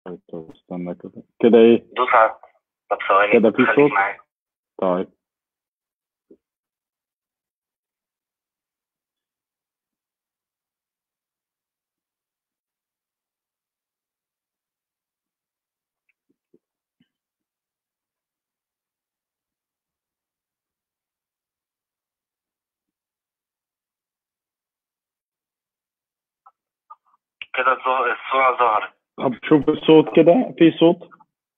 طيب طب استنى كده كده ايه دوس على طب ثواني كده في خليك صوت؟ معايا طيب كده الظه- الصورة ظهرت طب شوف الصوت كده في صوت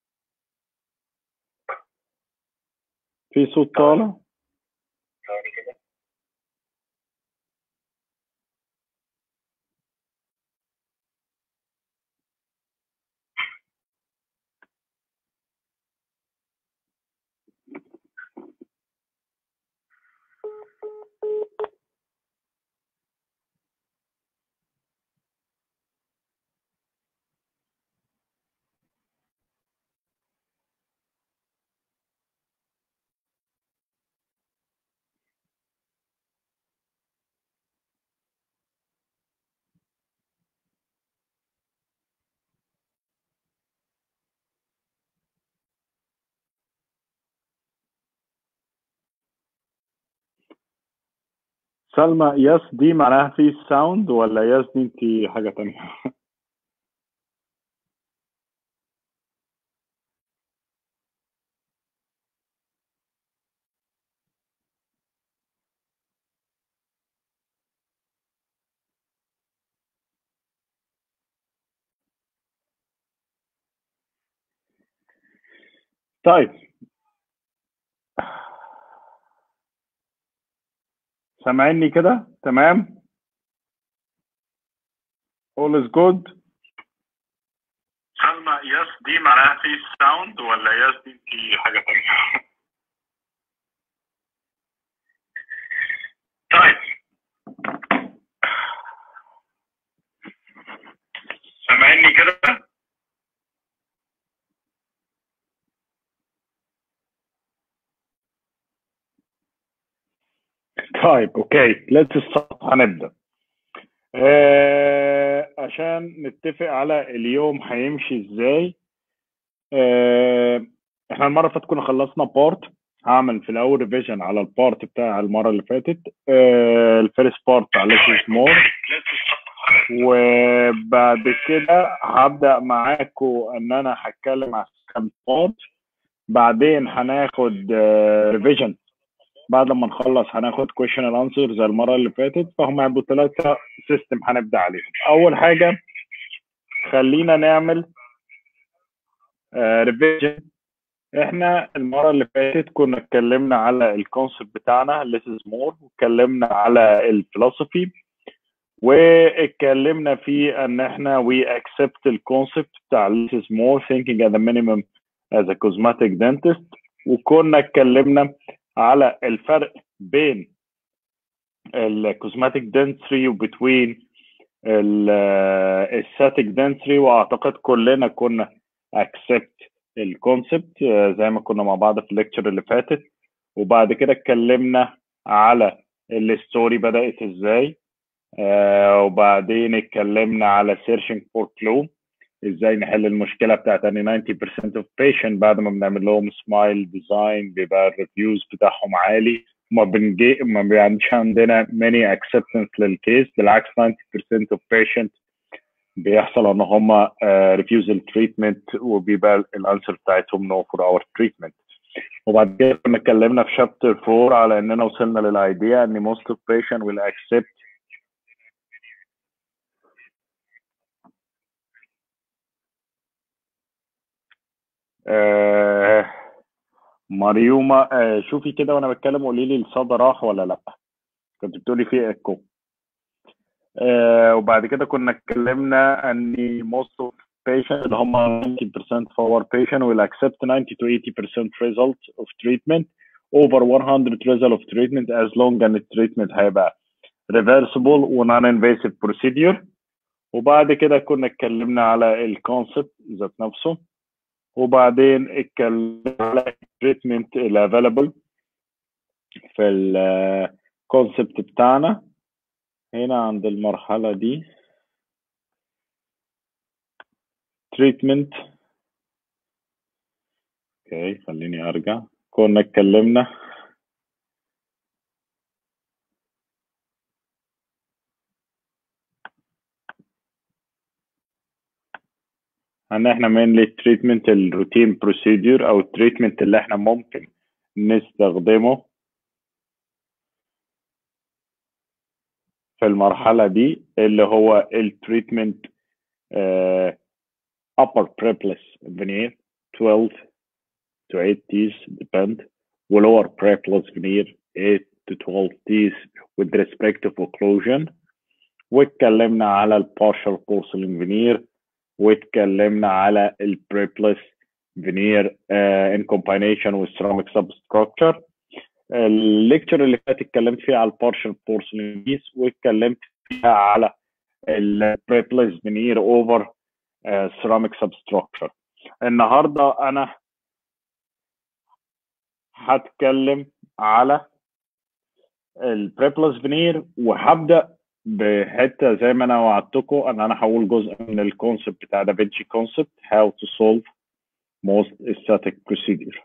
في صوت طالع ثواني كده سلمى يس دي معناها في ساوند ولا يس دي انت حاجة تانية طيب سامعني كده تمام all is good سلمى يس دي معناها في ساوند ولا يس دي انت حاجة تانية طيب سامعني كده طيب اوكي ليتس ستارت هنبدا آه عشان نتفق على اليوم هيمشي ازاي آه احنا المره اللي فاتت كنا خلصنا بارت هعمل في الاول ريفيجن على البارت بتاع المره اللي فاتت آه الفيرست بارت على ليتس مور وبعد كده هبدا معاكم ان انا هتكلم على السكند بارت بعدين هناخد ريفيجن بعد لما نخلص هناخد question and answer زي المره اللي فاتت فهم هيبقوا ثلاثه سيستم هنبدا عليهم اول حاجه خلينا نعمل ريفيجن احنا المره اللي فاتت كنا اتكلمنا على الكونسيبت بتاعنا less is more واتكلمنا على الفلسفي واتكلمنا في ان احنا we accept الكونسيبت بتاع less is more thinking at the minimum as a cosmetic dentist وكنا اتكلمنا على الفرق بين الكوزماتيك دنتري وبتوين الستاتيك دنتري واعتقد كلنا كنا اكسبت الكونسبت زي ما كنا مع بعض في الليكتشر اللي فاتت وبعد كده اتكلمنا على الستوري بدات ازاي آه وبعدين اتكلمنا على سيرشنج فور كلو ازاي نحل المشكله بتاعت ان 90% of patient بعد ما بنعمل لهم سمايل ديزاين بيبقى الريفيوز بتاعهم عالي ما بنجي ما بيعملش عندنا many acceptance للكيس بالعكس 90% of patient بيحصل ان هم ريفيوز التريتمنت وبيبقى الانسر بتاعتهم نو فور اور تريتمنت وبعد كده كنا اتكلمنا في شابتر 4 على اننا وصلنا للايديا ان most of patient will accept آه مريومة آه شوفي كده وانا بتكلم قولي لي الصدى راح ولا لا كنت بتقولي فيه ايكو آه وبعد كده كنا اتكلمنا ان most of patient اللي هم 90% of our patient will accept 90 to 80% result of treatment over 100 result of treatment as long as the treatment هيبقى reversible و non invasive procedure وبعد كده كنا اتكلمنا على الكونسبت ذات نفسه وبعدين اتكلمنا على التريتمنت الافيلبل في الكونسبت بتاعنا هنا عند المرحلة دي التريتمنت اوكي خليني ارجع كنا اتكلمنا ان احنا mainly التريتمنت الروتين بروسيدور او التريتمنت اللي احنا ممكن نستخدمه في المرحلة دي اللي هو التريتمنت uh, upper prepuce veneer 12 to 8 teeth depend و lower prepuce veneer 8 to 12 teeth with respect to occlusion واتكلمنا على ال partial porcelain veneer واتكلمنا على ال prepuce veneer uh, in combination with ceramic substructure الليكتشر اللي فات اتكلمت فيها على البارشل بورسلين بيس واتكلمت فيها على البريبلس فينير اوفر سيراميك سبستراكشر النهارده انا هتكلم على البريبلس فينير وهبدا بحته زي ما انا وعدتكم ان انا هقول جزء من الكونسبت بتاع دافنشي كونسبت هاو تو سولف most aesthetic procedure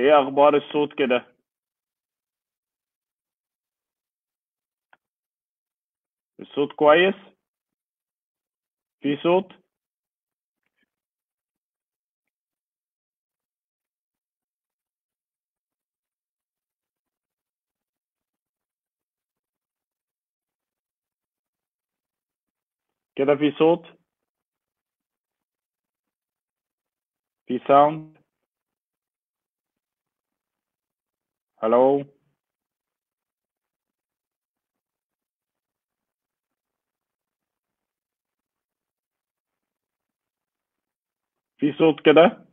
ايه اخبار الصوت كده الصوت كويس في صوت كده في صوت في ساوند هلو في صوت كده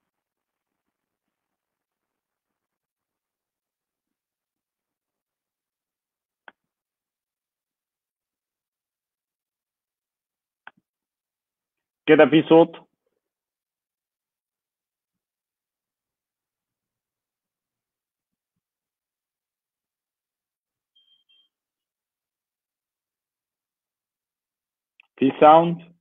كده في صوت في ساوند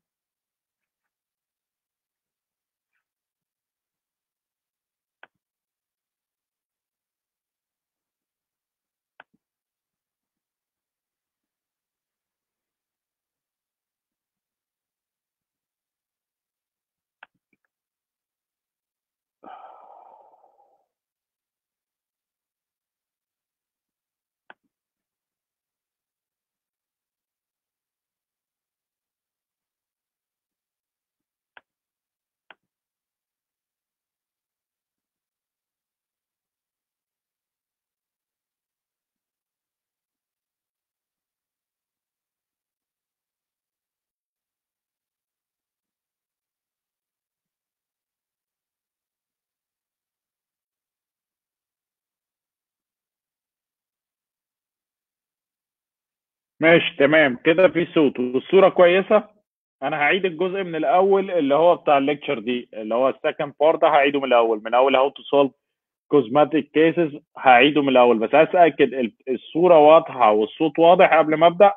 ماشي تمام كده في صوت والصورة كويسة أنا هعيد الجزء من الأول اللي هو بتاع الليكتشر دي اللي هو السكند بارت ده هعيده من الأول من أول هاو تو سولف كوزماتيك كيسز هعيده من الأول بس عايز أتأكد ال- الصورة واضحة والصوت واضح قبل ما أبدأ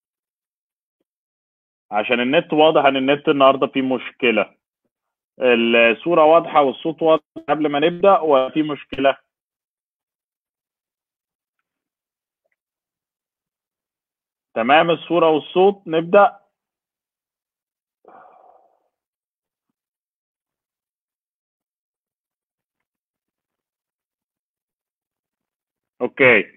عشان النت واضح إن النت النهاردة فيه مشكلة الصورة واضحة والصوت واضح قبل ما نبدأ ولا في مشكلة؟ تمام الصورة والصوت نبدأ اوكي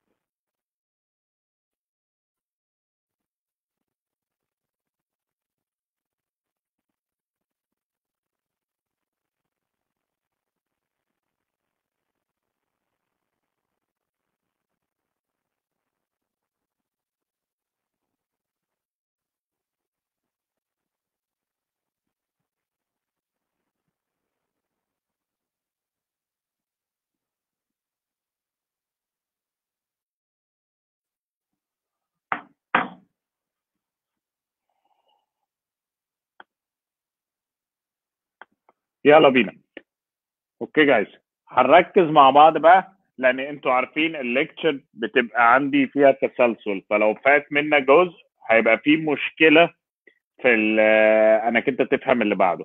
يلا بينا اوكي جايز هنركز مع بعض بقى لان انتوا عارفين الليكتشر بتبقى عندي فيها تسلسل فلو فات منا جزء هيبقى في مشكله في ال- انك انت تفهم اللي بعده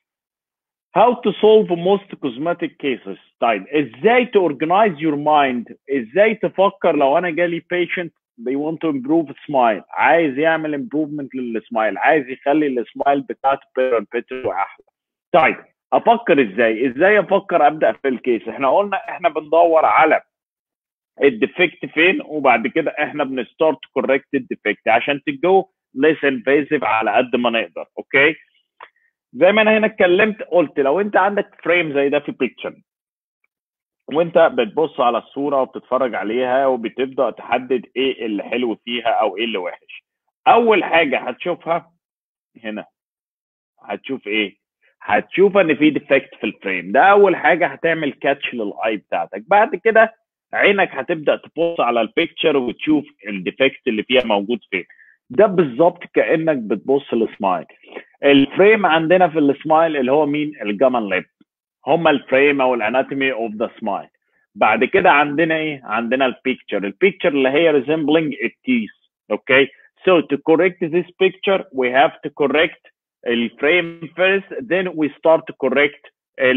How to solve most cosmetic cases طيب ازاي to organize your mind ازاي تفكر لو انا جالي patient they want to improve smile عايز يعمل improvement للسمايل عايز يخلي السمايل بتاعته better better واحلى طيب افكر ازاي ازاي افكر ابدا في الكيس احنا قلنا احنا بندور على الديفكت فين وبعد كده احنا بنستارت كوركت الديفكت عشان تجو ليس انفيزيف على قد ما نقدر اوكي زي ما انا هنا اتكلمت قلت لو انت عندك فريم زي ده في بيكتشر وانت بتبص على الصوره وبتتفرج عليها وبتبدا تحدد ايه اللي حلو فيها او ايه اللي وحش اول حاجه هتشوفها هنا هتشوف ايه هتشوف ان في ديفكت في الفريم ده اول حاجه هتعمل كاتش للاي بتاعتك بعد كده عينك هتبدا تبص على البيكتشر وتشوف الديفكت اللي فيها موجود فين ده بالظبط كانك بتبص للسمايل الفريم عندنا في السمايل اللي هو مين الجامان ليب هما الفريم او الاناتومي اوف ذا سمايل بعد كده عندنا ايه عندنا البيكتشر البيكتشر اللي هي resembling a teeth okay so to correct this picture we have to correct الفريم first then we start to correct ال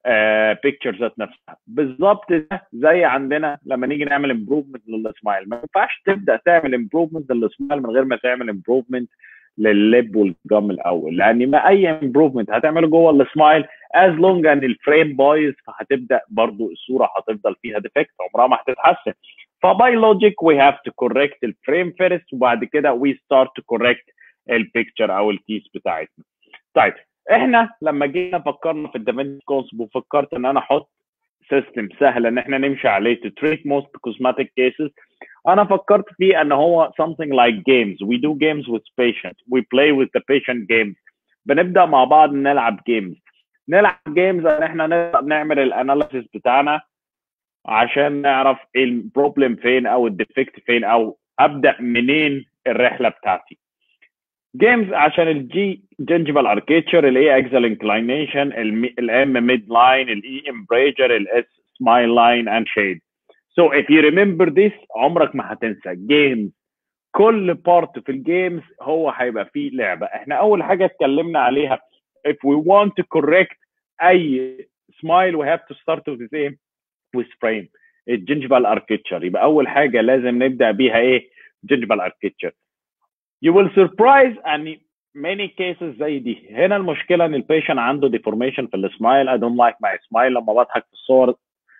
بيكتشر ذات نفسها بالظبط ده زي عندنا لما نيجي نعمل امبروفمنت للسمايل ما ينفعش تبدا تعمل امبروفمنت للسمايل من غير ما تعمل امبروفمنت لللب والجم الاول لان ما اي امبروفمنت هتعمله جوه السمايل از لونج ان الفريم بايظ فهتبدا برضو الصوره هتفضل فيها ديفكت عمرها ما هتتحسن فباي لوجيك وي هاف تو كوركت الفريم فيرست وبعد كده وي ستارت تو كوركت البيكتشر او الكيس بتاعتنا طيب احنا لما جينا فكرنا في الدافنشي كونسبت وفكرت ان انا احط سيستم سهل ان احنا نمشي عليه to treat most cosmetic cases انا فكرت فيه ان هو something like games we do games with patient we play with the patient games بنبدا مع بعض نلعب games نلعب games ان احنا نبدا نعمل الاناليسيس بتاعنا عشان نعرف البروبلم فين او الديفكت فين او ابدا منين الرحله بتاعتي جيمز عشان الجي جنجبال اركيتشر الاي اكزل انكلينيشن الام ميد لاين الاي امبريجر الاس سمايل لاين اند شيد سو اف يو ريمبر ذيس عمرك ما هتنسى جيمز كل بارت في الجيمز هو هيبقى فيه لعبه احنا اول حاجه اتكلمنا عليها if we want to correct اي smile we have to start with the same with frame الجنجبال اركيتشر يبقى اول حاجه لازم نبدا بيها ايه جنجبال اركيتشر you will surprise ان many cases زي دي هنا المشكله ان البيشنت عنده deformation في السمايل I don't like my smile لما بضحك في الصور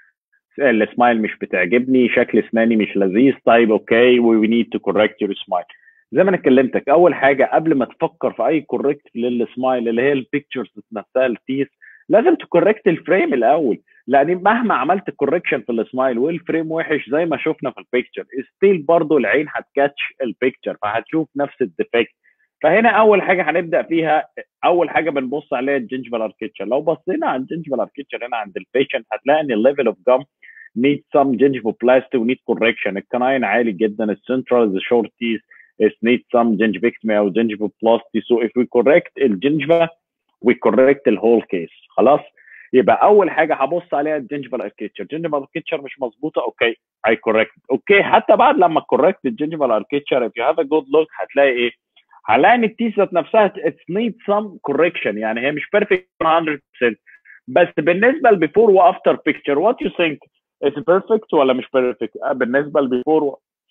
السمايل مش بتعجبني شكل اسناني مش لذيذ طيب اوكي we need to correct your smile زي ما انا كلمتك اول حاجه قبل ما تفكر في اي كوركت للسمايل اللي هي البيكتشرز نفسها التيس لازم تكوركت الفريم الاول لان مهما عملت كوركشن في السمايل والفريم وحش زي ما شفنا في البيكتشر ستيل برضو العين هتكاتش البيكتشر فهتشوف نفس الديفكت فهنا اول حاجه هنبدا فيها اول حاجه بنبص عليها الجنجبال اركيتشر لو بصينا على الجنجبال اركيتشر هنا عند البيشنت هتلاقي ان الليفل اوف جام need some gingivoplasty و need correction الكناين عالي جدا السنترال the short teeth is need some gingivectomy او gingivoplasty so if we correct الجنجفة we correct the whole case خلاص يبقى اول حاجه هبص عليها الجنجفال اركيتشر الجنجفال اركيتشر مش مظبوطه اوكي اي كوركت اوكي حتى بعد لما كوركت الجنجفال اركيتشر if you have a good look هتلاقي ايه هلاقي ان التيس ذات نفسها it's need some correction يعني هي مش perfect 100% بس بالنسبه لبيفور وافتر بيكتشر وات يو ثينك اتس بيرفكت ولا مش بيرفكت بالنسبه لبيفور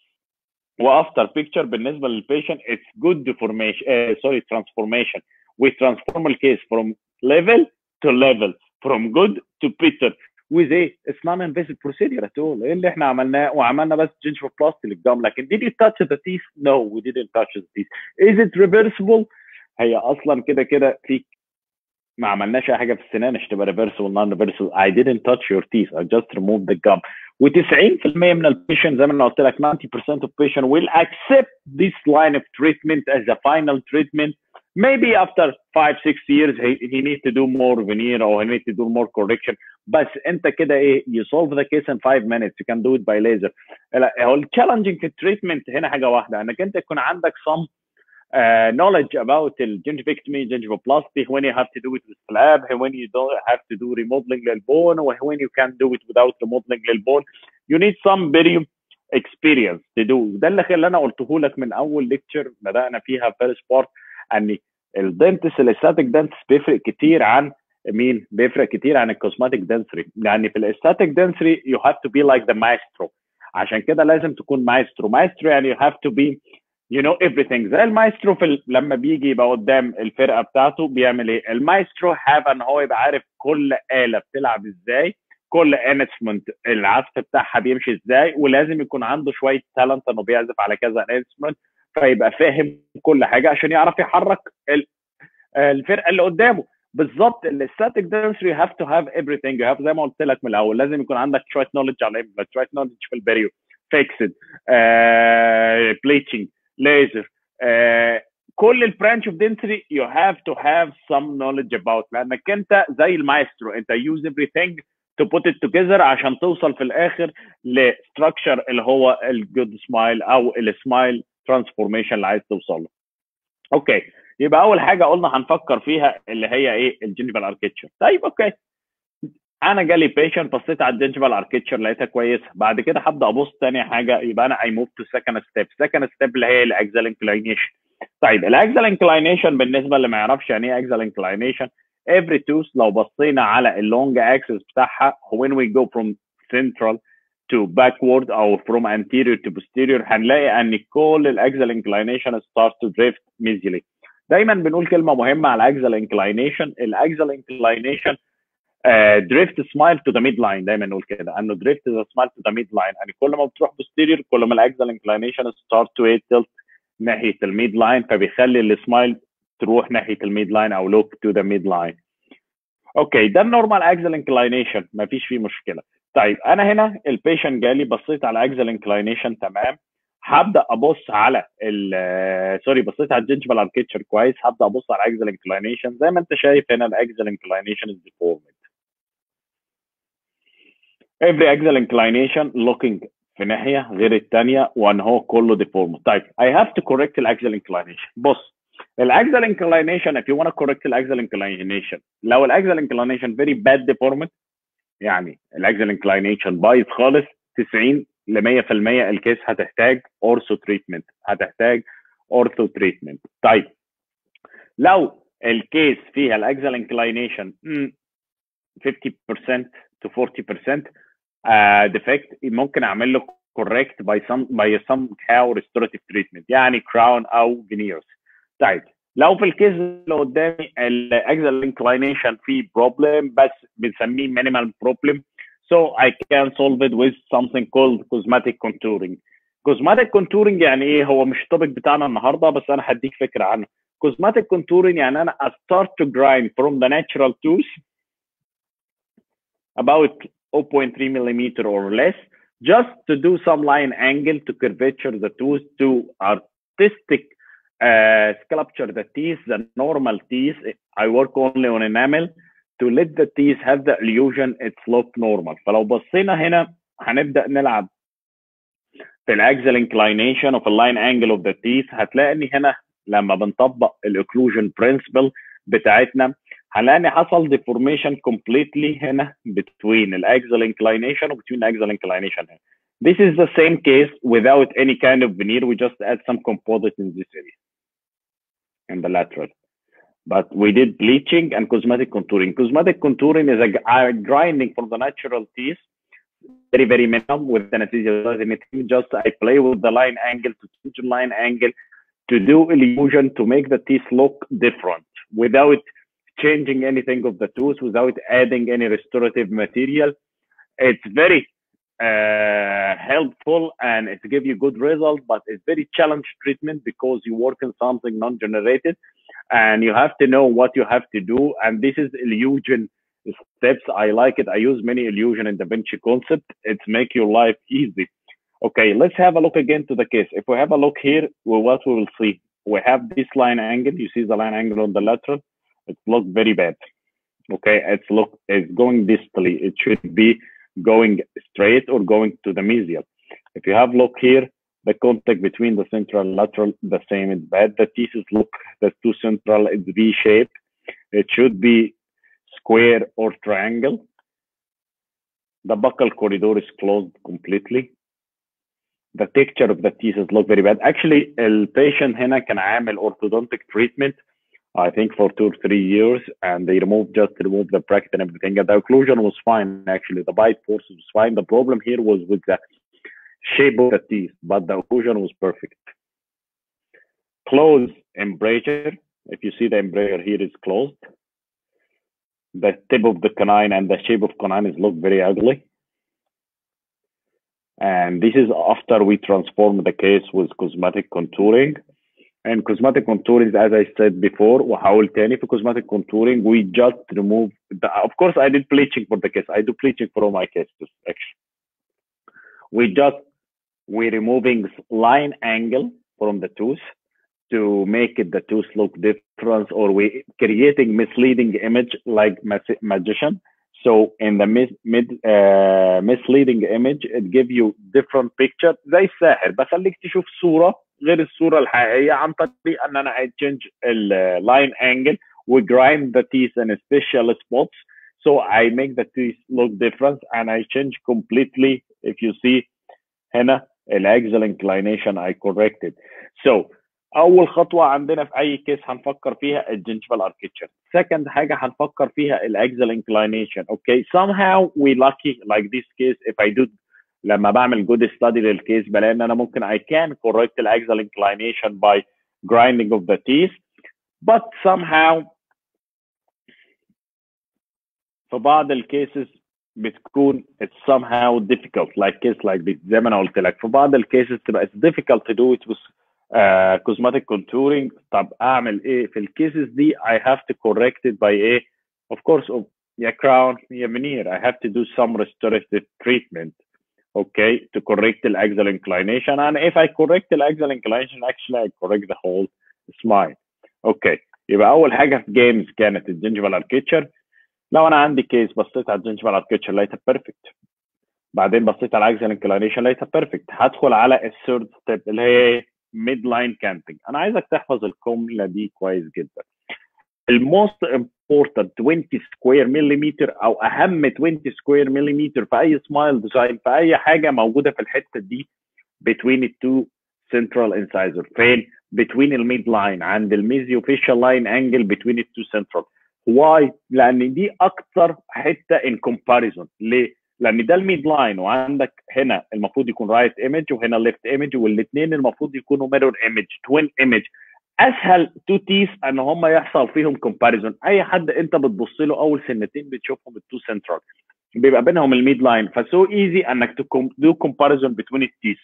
وافتر بيكتشر بالنسبه للبيشنت اتس جود ديفورميشن سوري ترانسفورميشن we transform the case from level to level from good to better with a it's non invasive procedure at all ايه اللي احنا عملناه وعملنا بس gingivoplasty للجام لكن did you touch the teeth no we didn't touch the teeth is it reversible هي اصلا كده كده في ما عملناش اي حاجه في السنان عشان تبقى ريفرسبل نون ريفرسبل I didn't touch your teeth I just removed the gum و90% من البيشنت زي ما انا قلت لك 90% of patient will accept this line of treatment as a final treatment maybe after 5 6 years he, he need to do more veneer or he need to do more correction بس انت كده ايه you solve the case in 5 minutes you can do it by laser هو التشالنجينج في التريتمنت هنا حاجه واحده انك انت يكون عندك some uh, knowledge about the gingivectomy, gingivoplasty, when you have to do it with slab, when you don't have to do remodeling للبون, when you can do it without remodeling للبون. You need some very experience to do. ده اللي اللي انا قلته لك من اول ليكتشر بدانا فيها فيرست بارت ان الدنتس الاستاتيك دنتس بيفرق كتير عن مين؟ بيفرق كتير عن الكوزماتيك دنسري يعني في الاستاتيك دنسري you have to be like the maestro عشان كده لازم تكون مايسترو مايسترو يعني you have to be you know everything زي المايسترو في ال... لما بيجي يبقى قدام الفرقه بتاعته بيعمل ايه؟ المايسترو هاف ان هو يبقى عارف كل اله بتلعب ازاي كل انستمنت العزف بتاعها بيمشي ازاي ولازم يكون عنده شويه تالنت انه بيعزف على كذا انستمنت فيبقى فاهم كل حاجه عشان يعرف يحرك ال... الفرقه اللي قدامه بالظبط الاستاتيك دانسري هاف تو هاف everything you have زي ما قلت لك من الاول لازم يكون عندك شويه نولج على الامبلانت شويه نولج في البريو فيكسد بليتشنج ليزر كل البرانش اوف دنسري يو هاف تو هاف سم نولج اباوت لانك انت زي المايسترو انت يوز everything to put it together عشان توصل في الاخر لستراكشر اللي هو الجود سمايل او السمايل ترانسفورميشن اللي عايز توصل له. اوكي يبقى اول حاجه قلنا هنفكر فيها اللي هي ايه الجنجفال اركيتشر طيب اوكي انا جالي بيشنت بصيت على الجنجفال اركيتشر لقيتها كويسه بعد كده هبدا ابص تاني حاجه يبقى انا اي موف تو سكند ستيب سكند ستيب اللي هي الاكزال انكلاينيشن طيب الاكزال انكلاينيشن بالنسبه اللي ما يعرفش يعني ايه اكزال انكلاينيشن every tooth لو بصينا على اللونج axis بتاعها when we go from central to backward او from anterior to posterior هنلاقي ان كل الاكزال inclination start to drift mesially دايما بنقول كلمه مهمه على الاكزال inclination الاكزال inclination دريفت سمايل تو ذا ميد لاين دايما نقول كده انه دريفت ذا سمايل تو ذا ميد لاين يعني كل ما بتروح بوستيريور كل ما الاكزال انكلينيشن ستارت تو ايه تلت ناحيه الميد لاين فبيخلي السمايل تروح ناحيه الميد لاين او لوك تو ذا ميد لاين اوكي ده النورمال اكزال انكلينيشن ما فيش فيه مشكله طيب انا هنا البيشنت جالي بصيت على اكزال انكلينيشن تمام هبدا ابص على ال سوري بصيت على الجنجبال اركتشر كويس هبدا ابص على الاكزال انكلينيشن زي ما انت شايف هنا الاكزال انكلينيشن از deformed every axial inclination looking في ناحيه غير الثانيه وان هو كله deformed طيب I have to correct الاكزال inclination بص الاكزال inclination if you want to correct الاكزال inclination لو الاكزال inclination very bad deformed يعني الاكزال inclination بايظ خالص 90 ل 100% الكيس هتحتاج اورثو تريتمنت هتحتاج اورثو تريتمنت طيب لو الكيس فيها الاكزال انكلاينيشن 50% to 40% uh, defect ممكن اعمل له correct by some by somehow restorative treatment يعني crown او veneers طيب لو في الكيس اللي قدامي الاكزال انكلاينيشن فيه problem بس بنسميه minimal problem so I can solve it with something called cosmetic contouring cosmetic contouring يعني ايه هو مش التوبيك بتاعنا النهارده بس انا هديك فكره عنه cosmetic contouring يعني انا I start to grind from the natural tooth about 0.3 millimeter or less just to do some line angle to curvature the tooth to artistic uh, sculpture the teeth the normal teeth I work only on enamel to let the teeth have the illusion it's look normal فلو بصينا هنا هنبدا نلعب في الاكزال انكلاينيشن وفي اللاين انجل اوف ذا تيث هتلاقي ان هنا لما بنطبق الاوكلوجن برنسبل بتاعتنا هنلاقي ان حصل deformation completely هنا between الاكزال inclination و between الاكزال inclination هنا this is the same case without any kind of veneer we just add some composite in this area in the lateral but we did bleaching and cosmetic contouring. Cosmetic contouring is a, a grinding from the natural teeth, very, very minimum with anesthesia. Anything. Just I play with the line angle to change the line angle to do illusion to make the teeth look different without changing anything of the tooth, without adding any restorative material. It's very uh, helpful and it give you good result, but it's very challenge treatment because you work in something non-generated and you have to know what you have to do. And this is illusion steps. I like it. I use many illusion in Da Vinci concept. It's make your life easy. Okay, let's have a look again to the case. If we have a look here, well, what we will see, we have this line angle. You see the line angle on the lateral. It looks very bad. Okay, it's look it's going distally. It should be going straight or going to the mesial. If you have look here, the contact between the central and lateral, the same is bad. The thesis look, the two central is V-shape. It should be square or triangle. The buccal corridor is closed completely. The texture of the thesis look very bad. Actually, the patient هنا كان عامل orthodontic treatment I think for two or three years, and they removed just removed the bracket and everything. And the occlusion was fine actually. The bite force was fine. The problem here was with the shape of the teeth, but the occlusion was perfect. Close embrasure. If you see the embrasure here is closed. The tip of the canine and the shape of canine is look very ugly. And this is after we transform the case with cosmetic contouring. And cosmetic contouring, as I said before, وهقول تاني في cosmetic contouring, we just remove the, of course I did bleaching for the case. I do bleaching for all my cases actually. We just we removing line angle from the tooth to make it the tooth look different or we creating misleading image like magician. So in the mid, mid uh, misleading image, it give you different picture زي الساحر بخليك تشوف صورة غير الصورة الحقيقية عن طريق ان انا I change اللاين angle we grind the teeth in special spots so I make the teeth look different and I change completely if you see هنا الاxial inclination I corrected so اول خطوه عندنا في اي كيس هنفكر فيها الجنجفال اركتشر سكند حاجه هنفكر فيها الاكزل انكلينيشن اوكي somehow we lucky like this case if I do لما بعمل good study للكيس بلاقي ان انا ممكن I can correct الاكزل inclination by grinding of the teeth but somehow في بعض الكيسز بتكون it's somehow difficult like case like this زي ما انا قلت لك في بعض الكيسز تبقى it's difficult to do it with uh, cosmetic contouring طب اعمل ايه في الكيسز دي I have to correct it by ايه of course of يا crown يا veneer I have to do some restorative treatment okay to correct the axial inclination and if I correct the axial inclination actually I correct the whole smile okay يبقى اول حاجه في جيمز كانت الجنجفال اركتشر لو انا عندي كيس بصيت على الجنجفال اركتشر لقيتها بيرفكت بعدين بصيت على الاكزال انكلينيشن لقيتها بيرفكت هدخل على الثيرد ستيب اللي هي ميد لاين كانتنج انا عايزك تحفظ الجمله دي كويس جدا الموست امبورتنت 20 سكوير مليمتر او اهم 20 سكوير مليمتر في اي سمايل ديزاين في اي حاجه موجوده في الحته دي between التو central incisor فين between الميد لاين عند الميزيو فيشال لاين انجل between التو central واي لان دي اكتر حته ان كومباريزون ليه لان ده الميد لاين وعندك هنا المفروض يكون رايت ايمج وهنا ليفت ايمج والاثنين المفروض يكونوا ميرور ايمج توين ايمج اسهل تو تيس ان هم يحصل فيهم كومباريزون اي حد انت بتبص له اول سنتين بتشوفهم التو سنترال بيبقى بينهم الميد لاين فسو ايزي انك دو كومباريزون بتوين التيس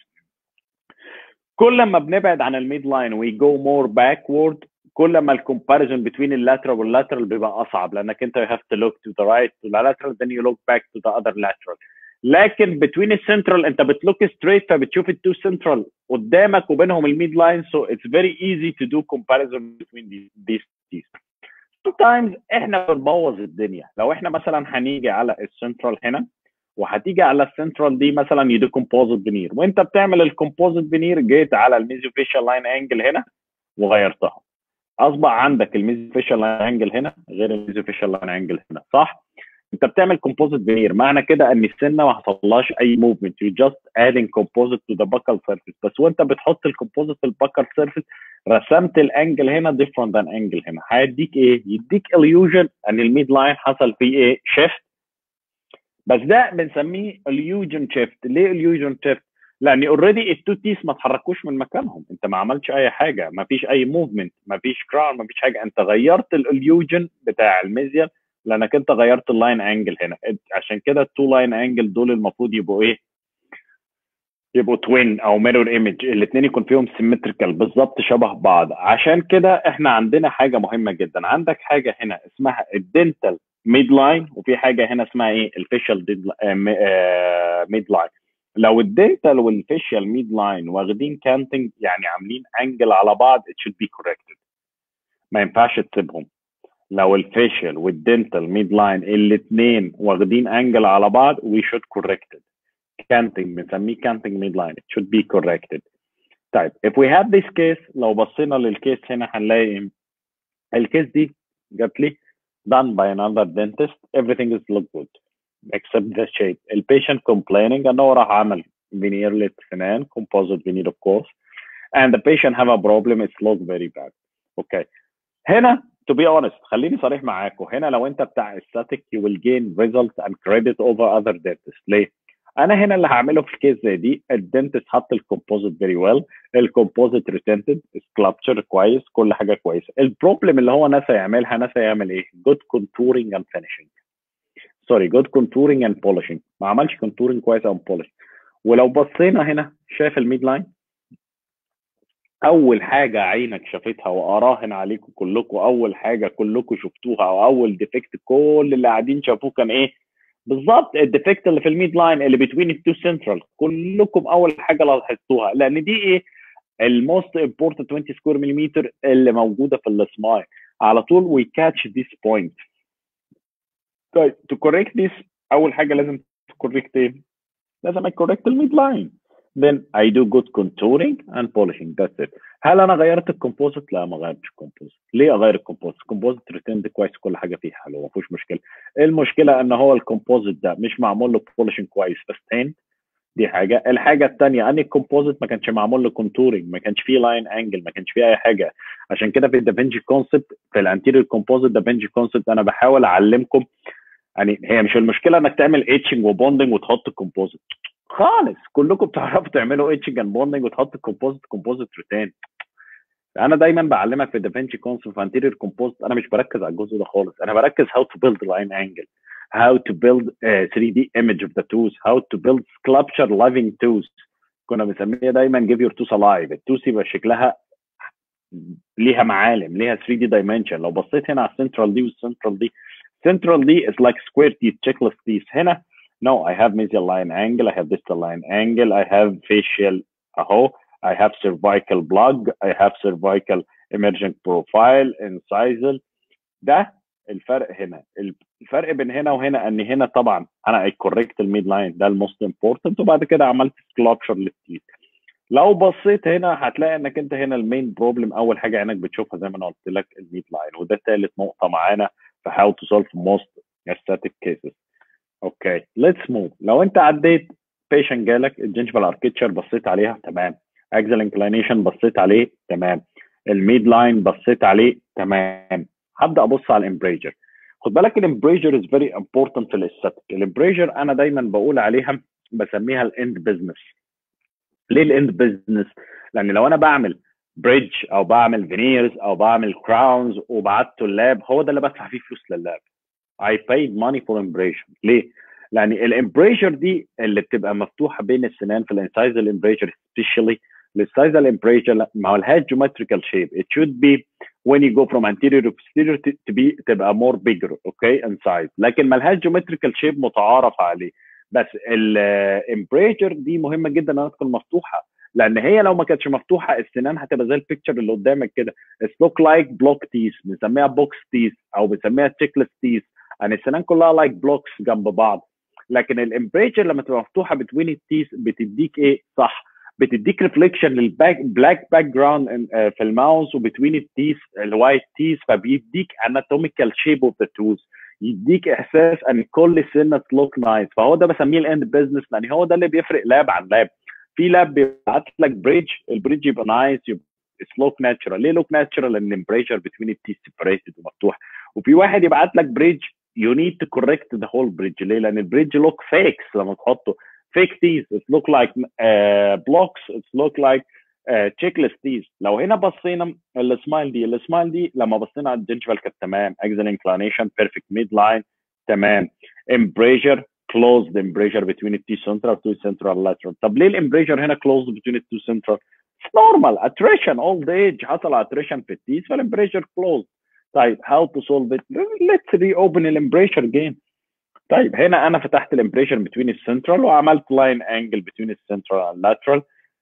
كل ما بنبعد عن الميد لاين وي جو مور باكورد كل ما الكومباريزون بين اللاترال واللاترال بيبقى اصعب لانك انت you have to look to the right to the lateral then you look back to the other lateral لكن between السنترال انت بتلوك ستريت فبتشوف التو سنترال قدامك وبينهم الميد لاين so it's very easy to do comparison between these, these these sometimes احنا بنبوظ الدنيا لو احنا مثلا هنيجي على السنترال هنا وهتيجي على السنترال دي مثلا يدو كومبوزيت فينير وانت بتعمل الكومبوزيت فينير جيت على الميزوفيشال لاين انجل هنا وغيرتها اصبح عندك الميزوفيشال لاين انجل هنا غير الميزوفيشال لاين انجل هنا صح انت بتعمل كومبوزيت فينير معنى كده ان السنه ما حصلهاش اي موفمنت يو جاست ادينج كومبوزيت تو ذا باكال سيرفيس بس وانت بتحط الكومبوزيت في الباكال سيرفيس رسمت الانجل هنا ديفرنت ذان انجل هنا هيديك ايه يديك illusion ان الميد لاين حصل فيه ايه شيفت بس ده بنسميه illusion شيفت ليه illusion شيفت لان اوريدي التو تيس ما اتحركوش من مكانهم انت ما عملتش اي حاجه ما فيش اي موفمنت ما فيش كراون ما فيش حاجه انت غيرت الاليوجن بتاع الميزيال لانك انت غيرت اللاين انجل هنا عشان كده التو لاين انجل دول المفروض يبقوا ايه يبقوا توين او ميرور ايمج الاثنين يكون فيهم سيمتريكال بالظبط شبه بعض عشان كده احنا عندنا حاجه مهمه جدا عندك حاجه هنا اسمها الدنتال ميد لاين وفي حاجه هنا اسمها ايه الفيشال ميد لاين لو الدنتال والفيشال ميد لاين واخدين كانتنج يعني عاملين انجل على بعض it should be corrected ما ينفعش تسيبهم لو الفيشال والدنتال ميد لاين الاثنين واخدين انجل على بعض we should correct it canting بنسميه canting mid line it should be corrected طيب if we have this case لو بصينا للكيس هنا هنلاقي الكيس دي جات لي done by another dentist everything is look good except the shape البيشنت complaining انه راح عمل veneer للسنان composite veneer of course and the patient have a problem it's look very bad okay هنا to be honest خليني صريح معاكم هنا لو انت بتاع aesthetic you will gain results and credit over other dentists ليه؟ انا هنا اللي هعمله في كيس زي دي الدنتست حط الكومبوزيت فيري ويل الكومبوزيت ريتنتد سكلابتشر كويس كل حاجه كويسه البروبلم اللي هو ناسا يعملها ناسا يعمل ايه جود كونتورنج اند فينيشنج سوري جود كونتورنج اند بولشنج ما عملش كونتورنج كويس او بولش ولو بصينا هنا شايف الميد لاين اول حاجه عينك شافتها واراهن عليكم كلكم اول حاجه كلكم شفتوها او اول ديفكت كل اللي قاعدين شافوه كان ايه بالظبط الديفكت اللي في الميد لاين اللي بتوين التو سنترال كلكم اول حاجه لاحظتوها لان دي ايه الموست امبورتنت 20 سكوير مليمتر اللي موجوده في السمايل على طول وي كاتش ذيس بوينت طيب تو كوريكت ذيس اول حاجه لازم تكوريكت ايه؟ لازم اكوريكت الميد لاين then I do good contouring and polishing that's it هل انا غيرت الكومبوزيت؟ لا ما غيرتش الكومبوزيت ليه اغير الكومبوزيت؟ الكومبوزيت ريتند كويس كل حاجه فيه حلوه ما فيهوش مشكله المشكله ان هو الكومبوزيت ده مش معمول له بولشنج كويس فستين دي حاجه الحاجه الثانيه ان الكومبوزيت ما كانش معمول له كونتورنج ما كانش فيه لاين انجل ما كانش فيه اي حاجه عشان كده في الدافنجي كونسبت في الانتيريور كومبوزيت دافنجي كونسبت انا بحاول اعلمكم يعني هي مش المشكله انك تعمل اتشنج وبوندنج وتحط كومبوزيت خالص كلكم بتعرفوا تعملوا اتشنج اند بوندنج وتحط كومبوزيت كومبوزيت ريتين انا دايما بعلمك في دافنشي كونسبت في انتيريور كومبوزيت انا مش بركز على الجزء ده خالص انا بركز هاو تو بيلد لاين انجل how to build a 3D image of the tooth how to build sculpture living tooth كنا بنسميها دايما give your tooth alive التوث يبقى شكلها ليها معالم ليها 3D dimension لو بصيت هنا على السنترال دي والسنترال دي central دي is like square teeth checkless teeth هنا no I have mesial line angle I have distal line angle I have facial اهو I have cervical plug I have cervical emergent profile incisal ده الفرق هنا الفرق بين هنا وهنا ان هنا طبعا انا كوريكت الميد لاين ده الموست امبورتنت وبعد كده عملت سكلابشر للتيت لو بصيت هنا هتلاقي انك انت هنا المين بروبلم اول حاجه عينك بتشوفها زي ما انا قلت لك الميد لاين وده ثالث نقطه معانا في how to solve most aesthetic cases اوكي ليتس موف لو انت عديت بيشنت جالك الجنجبال اركتشر بصيت عليها تمام اكزل انكلينيشن بصيت عليه تمام الميد لاين بصيت عليه تمام هبدا ابص على الامبريجر خد بالك الامبريجر از فيري امبورتنت في الاستاتيك الامبريجر انا دايما بقول عليها بسميها الاند بزنس ليه الاند بزنس لان لو انا بعمل بريدج او بعمل فينيرز او بعمل كراونز وبعته اللاب هو ده اللي بدفع فيه فلوس لللاب I paid money for embracure ليه؟ لان الامبريجر دي اللي بتبقى مفتوحه بين السنان في الانسايزال امبريجر سبيشالي الانسايزال امبريجر ما لهاش geometrical shape it should be when you go from anterior to posterior to be تبقى more bigger okay in size لكن ما لهاش geometrical shape متعارف عليه بس الامبريجر دي مهمه جدا انها تكون مفتوحه لان هي لو ما كانتش مفتوحه السنان هتبقى زي البيكتشر اللي قدامك كده لوك لايك بلوك تيس بنسميها بوكس تيس او بنسميها تشيكلس تيس يعني السنان كلها لايك بلوكس جنب بعض لكن الامبريتشر لما تبقى مفتوحه بتوين التيس بتديك ايه صح بتديك ريفليكشن للباك بلاك باك جراوند في الماوس وبتوين التيس الوايت تيس فبيديك اناتوميكال شيب اوف ذا توث يديك احساس ان كل سنه لوك نايس فهو ده بسميه الاند بزنس لان هو ده اللي بيفرق لاب عن لاب في لاب بيبعت لك بريدج البريدج يبقى نايس يبقى لوك ناتشرال ليه لوك ناتشرال لان الامبريشر بتوين التيس سيبريتد ومفتوح وفي واحد يبعت لك بريدج you need to correct the whole bridge ليه؟ لان البريدج لوك فيكس لما تحطه fake teeth it look like uh, blocks it look like uh, checklist teeth لو هنا بصينا السمايل دي السمايل دي لما بصينا على الجنجفال كانت تمام axil inclination perfect midline تمام embrasure closed embrasure between the two central two central lateral طب ليه الامبريجر هنا closed between the two central it's normal attrition old age حصل attrition في التيس فالامبريجر closed طيب how to solve it let's reopen الامبريشر again طيب هنا انا فتحت الامبريشر بتوين السنترال وعملت لاين انجل بتوين السنترال and lateral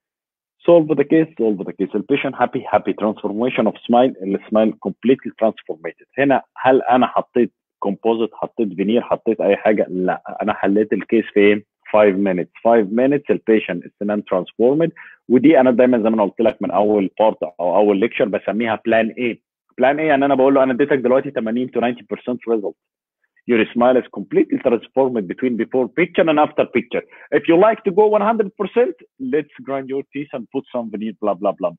solve the case solve the case البيشنت happy happy transformation of smile السمايل completely transformated هنا هل انا حطيت كومبوزيت حطيت فينير حطيت اي حاجه لا انا حليت الكيس فين 5 minutes 5 minutes البيشنت السنان transformed ودي انا دايما زي ما انا قلت لك من اول بارت او اول ليكشر بسميها بلان ايه بلان ايه يعني انا بقول له انا اديتك دلوقتي 80 to 90% result your smile is completely transformed between before picture and after picture. If you like to go 100%, let's grind your teeth and put some veneer, blah, blah, blah.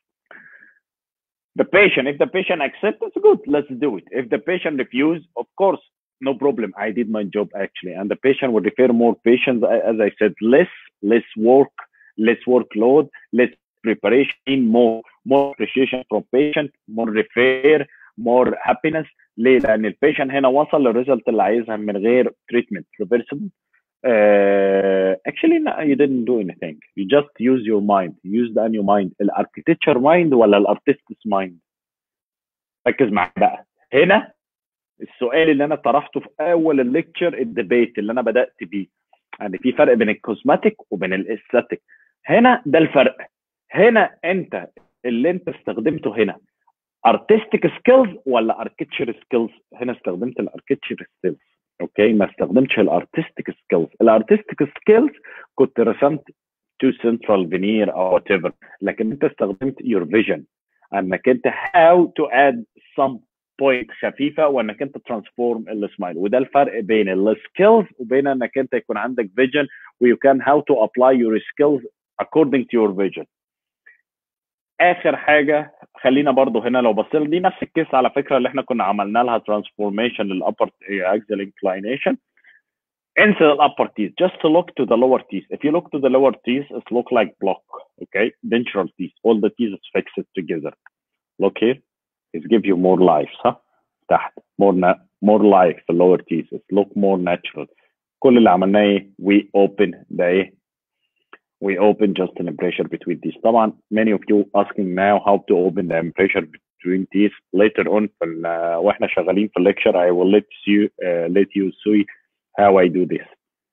The patient, if the patient accepts, it's good, let's do it. If the patient refuses, of course, no problem. I did my job actually. And the patient will refer more patients, as I said, less, less work, less workload, less preparation, more, more appreciation from patient, more refer, more happiness. ليه؟ لان البيشنت هنا وصل للريزلت اللي عايزها من غير تريتمنت ريفرسبل uh, actually no, you didn't do anything you just use your mind use the new mind الاركتكتشر مايند ولا الارتستس مايند ركز معايا بقى هنا السؤال اللي انا طرحته في اول الليكتشر الديبيت اللي انا بدات بيه يعني في فرق بين الكوزماتيك وبين الاستاتيك هنا ده الفرق هنا انت اللي انت استخدمته هنا ارتستيك سكيلز ولا اركتشر سكيلز هنا استخدمت الاركتشر سكيلز اوكي ما استخدمتش الارتستيك سكيلز الارتستيك سكيلز كنت رسمت تو سنترال فينير او وات ايفر لكن انت استخدمت يور فيجن انك انت هاو تو اد سم بوينت خفيفه وانك انت ترانسفورم السمايل وده الفرق بين السكيلز وبين انك انت يكون عندك فيجن you can how to apply your skills according to your vision اخر حاجه خلينا برضو هنا لو بصينا دي نفس الكيس على فكره اللي احنا كنا عملنا لها ترانسفورميشن للابر اكزل انكلينيشن انسى الابر teeth just look to the lower teeth if you look to the lower teeth it look like block okay dentural teeth all the teeth is fixed together look here it give you more life صح تحت more na- more life في lower teeth it look more natural كل اللي عملناه ايه we open ده ايه we open just an pressure between teeth طبعا many of you asking now how to open the pressure between teeth later on في ال- واحنا شغالين في lecture I will let you uh, let you see how I do this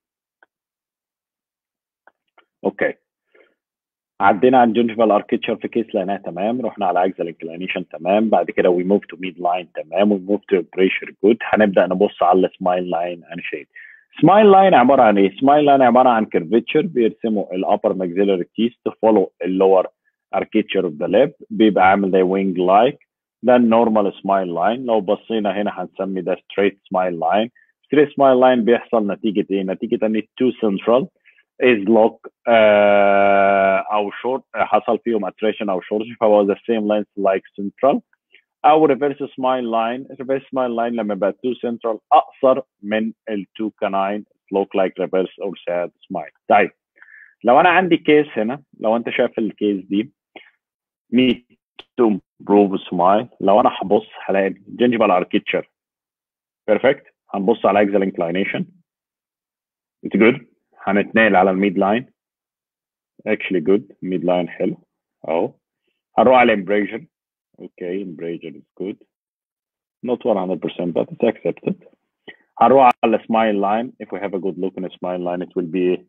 اوكي عدينا عن جنجفال اركتشر في كيس لقيناها تمام رحنا على اكزل انكلينيشن تمام بعد كده وي موف تو ميد لاين تمام وي موف تو بريشر جود هنبدا نبص على السمايل لاين اند شيد سمايل لاين عباره عن ايه؟ سمايل لاين عباره عن كيرفتشر بيرسموا الابر ماكسيلري تيس تو فولو اللور اركتشر اوف ذا ليب بيبقى عامل زي وينج لايك ده النورمال سمايل لاين لو بصينا هنا هنسمي ده ستريت سمايل لاين ستريت سمايل لاين بيحصل نتيجه ايه؟ نتيجه ان التو سنترال is lock uh, او short حصل فيهم attrition او shortage فهو the same length like central او reverse smile line reverse smile line لما يبقى two central اقصر من ال two canine look like reverse or sad smile طيب لو انا عندي كيس هنا لو انت شايف الكيس دي need to improve smile لو انا هبص هلاقي gingival architecture perfect هنبص على axial inclination it's good هنتنقل على الميد لاين actually good ميد لاين حلو اهو هنروح على embrasure okay embrasure is good not 100% but it's accepted هنروح على smile line if we have a good look in a smile line it will be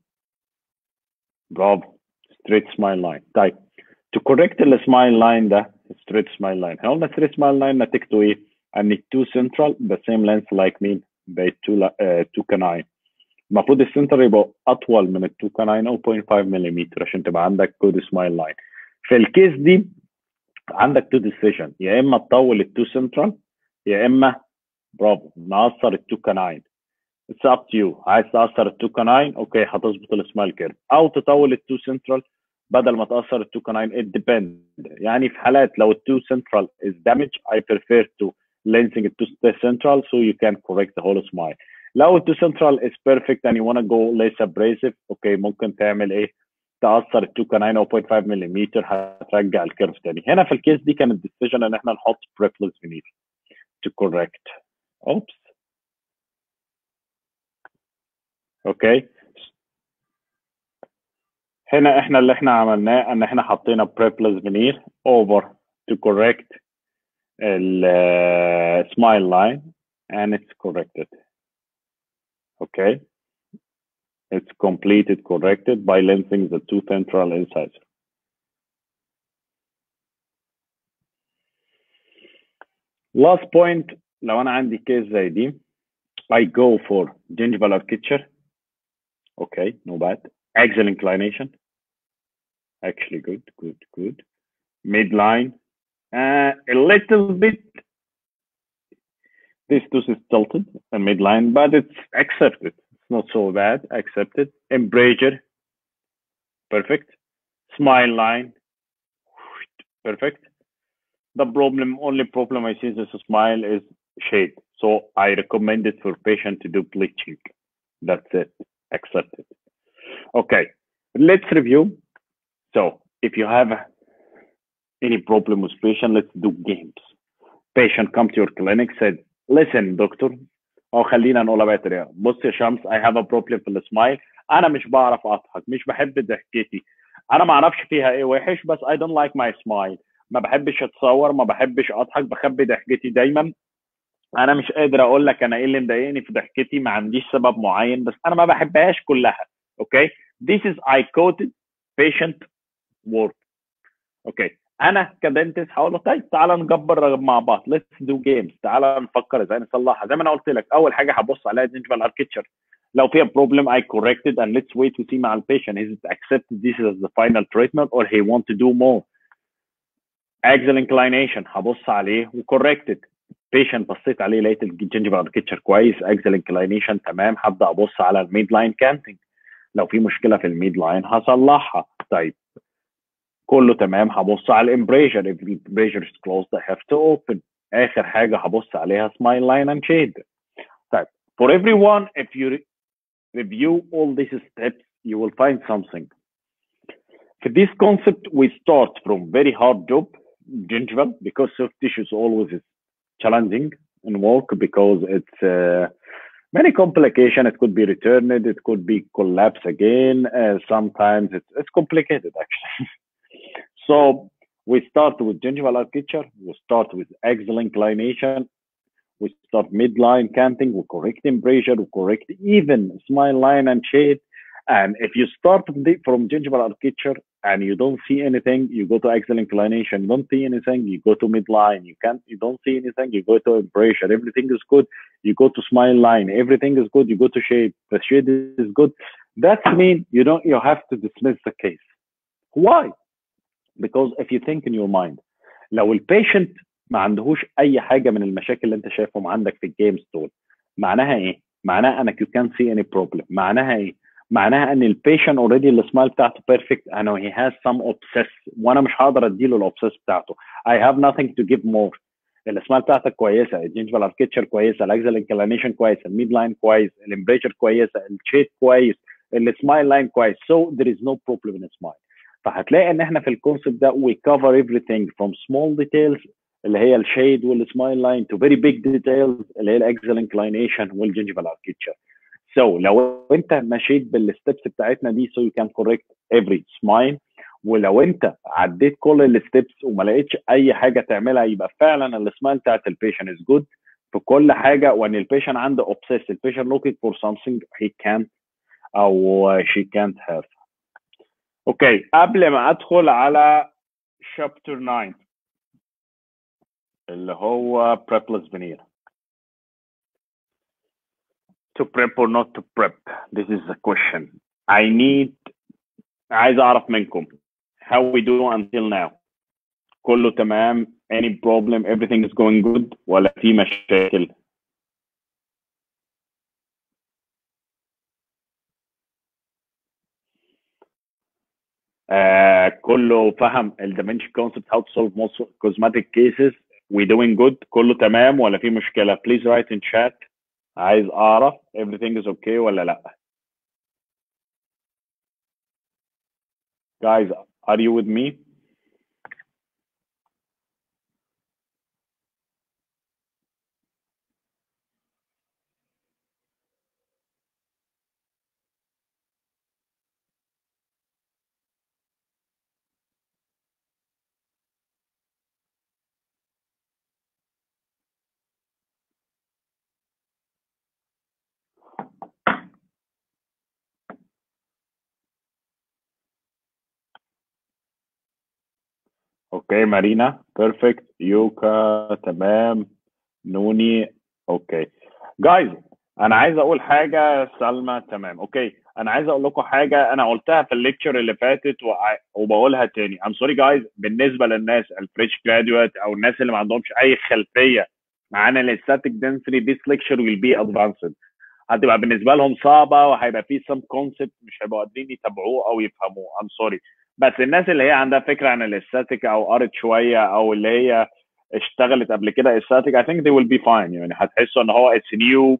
برافو straight smile line طيب to correct the smile line ده straight smile line احنا قلنا straight smile line نتيجته ايه؟ ان two central the same length like مين؟ by two uh, two canine المفروض السنتر يبقى اطول من ال 2 كاناين 0.5 ملم عشان تبقى عندك جود سمايل لاين في الكيس دي عندك تو ديسيجن يا اما تطول ال 2 سنترال يا اما برافو نقصر ال 2 كاناين اتس اب تو يو عايز تقصر ال 2 كاناين اوكي هتظبط السمايل كيرف او تطول ال 2 سنترال بدل ما تقصر ال 2 كاناين ات ديبند يعني في حالات لو ال 2 central is damaged I prefer to lengthen it to central so you can correct the whole smile لو التو سنترال is perfect and you wanna go less abrasive اوكي ممكن تعمل ايه تأثر التو كانين 0.5 ملم هترجع الكيرف تاني هنا في الكيس دي كانت الديسيجن ان احنا نحط بريفلكس فينير to correct اوبس اوكي هنا احنا اللي احنا عملناه ان احنا حطينا بريفلكس فينير over to correct ال smile line and it's corrected okay it's completed corrected by lengthening the two central incisors last point لو انا عندي كيس زي دي I go for gingival architecture okay no bad axial inclination actually good good good midline uh, a little bit this tooth is tilted a midline but it's accepted it's not so bad accepted embrasure perfect smile line perfect the problem only problem i see this smile is shade so i recommend it for patient to do bleaching that's it accepted okay let's review so if you have any problem with patient let's do games patient come to your clinic said listen دكتور او خلينا نقولها بقى طريقه بص يا شمس I have a problem في السمايل انا مش بعرف اضحك مش بحب ضحكتي انا ما اعرفش فيها ايه وحش بس I don't like my smile ما بحبش اتصور ما بحبش اضحك بخبي ضحكتي دايما انا مش قادر اقول لك انا ايه اللي مضايقني في ضحكتي ما عنديش سبب معين بس انا ما بحبهاش كلها اوكي this is I quoted patient word اوكي انا كدنتس هقول له طيب تعالى نجبر مع بعض let's do games تعالى نفكر ازاي نصلحها زي ما انا قلت لك اول حاجه هبص عليها gingival architecture لو فيها problem I correct it and let's wait to see مع البيشنت is it accepted this as the final treatment or he want to do more axial inclination هبص عليه وcorrected patient بصيت عليه لقيت الجنجيفال architecture كويس axial inclination تمام هبدا ابص على الميد لاين كانتنج لو في مشكله في الميد لاين هصلحها طيب كله تمام هبص على الامبريشر if the pressure is closed I have to open اخر حاجه هبص عليها smile line and shade طيب for everyone if you re- review all these steps you will find something for this concept we start from very hard job gingival because soft tissue is always is challenging in work because it's uh, many complication it could be returned it could be collapse again uh, sometimes it's, it's complicated actually so we start with gingival architecture we start with axial inclination we start midline canting we correct embrasure we correct even smile line and shade and if you start from, the, from gingival architecture and you don't see anything you go to axial inclination you don't see anything you go to midline you can't you don't see anything you go to embrasure everything is good you go to smile line everything is good you go to shade the shade is good that mean you don't you have to dismiss the case why because if you think in your mind لو البيشنت ما عندهوش اي حاجه من المشاكل اللي انت شايفهم عندك في الجيمز دول معناها ايه معناها انك you can't see any problem معناها ايه معناها ان البيشنت اوريدي السمايل بتاعته بيرفكت and he has some obsess وانا مش هقدر اديله الاوبسيس بتاعته I have nothing to give more السمايل بتاعتك كويسه الجينجفال اركتشر كويسه الاكزل انكلينيشن كويس الميد لاين كويس الامبريتشر كويسه الشيت كويس السمايل لاين كويس so there is no problem in smile فهتلاقي ان احنا في الكونسيبت ده we cover everything from small details اللي هي الشيد والسمايل لاين to very big details اللي هي الاكزل انكلينيشن والجينجفال اركتشر So لو انت مشيت بالستبس بتاعتنا دي so you can correct every smile ولو انت عديت كل الستبس وما لقيتش اي حاجه تعملها يبقى فعلا السمايل بتاعت البيشنت از جود في كل حاجه وان البيشنت عنده obsess البيشنت looking for something he can't او she can't have. اوكي قبل ما ادخل على chapter 9 اللي هو prepless veneer. to prep or not to prep this is the question I need عايز اعرف منكم how we do until now كله تمام any problem everything is going good ولا في مشاكل آه كله فهم ال Da Vinci concept how to solve most cosmetic cases we doing good كله تمام ولا في مشكلة please write in chat عايز اعرف everything is okay ولا لا guys are you with me اوكي مارينا بيرفكت يوكا تمام نوني اوكي جايز انا عايز اقول حاجه سلمى تمام اوكي انا عايز اقول لكم حاجه انا قلتها في الليكتشر اللي فاتت وع- وبقولها تاني ام سوري جايز بالنسبه للناس الفريش جراديويت او الناس اللي ما عندهمش اي خلفيه عن الاستاتيك دنسيتي this lecture will be advanced هتبقى بالنسبه لهم صعبه وهيبقى في some concept مش هيبقوا قادرين يتابعوه او يفهموه ام سوري بس الناس اللي هي عندها فكره عن الاستاتيك او قرت شويه او اللي هي اشتغلت قبل كده استاتيك I think they will be fine يعني هتحسوا ان هو it's new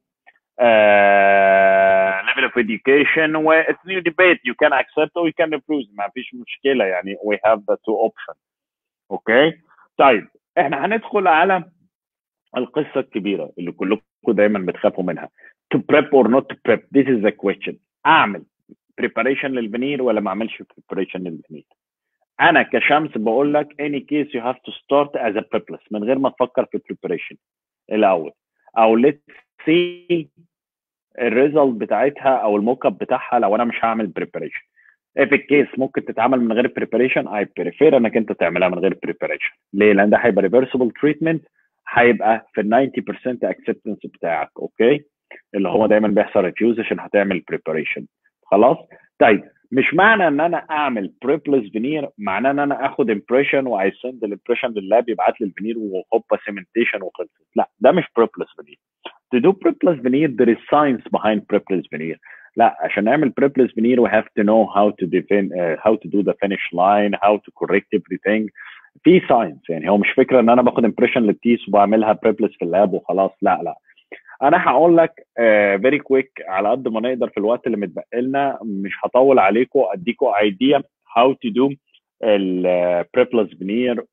uh, level of education و it's new debate you can accept or you can refuse ما فيش مشكله يعني we have the two options اوكي طيب احنا هندخل على القصه الكبيره اللي كلكم دايما بتخافوا منها to prep or not to prep this is the question اعمل preparation للفينير ولا ما اعملش preparation للفينير انا كشمس بقول لك any case you have to start as a prepless من غير ما تفكر في preparation الاول او let's see الريزلت بتاعتها او الموك اب بتاعها لو انا مش هعمل preparation if الكيس ممكن تتعمل من غير preparation I prefer انك انت تعملها من غير preparation ليه؟ لان ده هيبقى reversible treatment هيبقى في ال 90% acceptance بتاعك اوكي اللي هو دايما بيحصل ريفيوز عشان هتعمل preparation خلاص طيب مش معنى ان انا اعمل بريبلس فينير معناه ان انا اخد امبريشن وايسند الامبريشن لللاب يبعت لي الفينير وهوبا سيمنتيشن وخلصت لا ده مش بريبلس فينير to do prepless veneer there is science behind prepless veneer لا عشان نعمل بريبلس فينير we have to know how to define uh, how to do the finish line how to correct everything في ساينس يعني هو مش فكره ان انا باخد امبريشن للتيس وبعملها بريبلس في اللاب وخلاص لا لا انا هقول لك فيري uh, كويك على قد ما نقدر في الوقت اللي متبقي لنا مش هطول عليكم اديكم ايديا how to do البريبلس فينير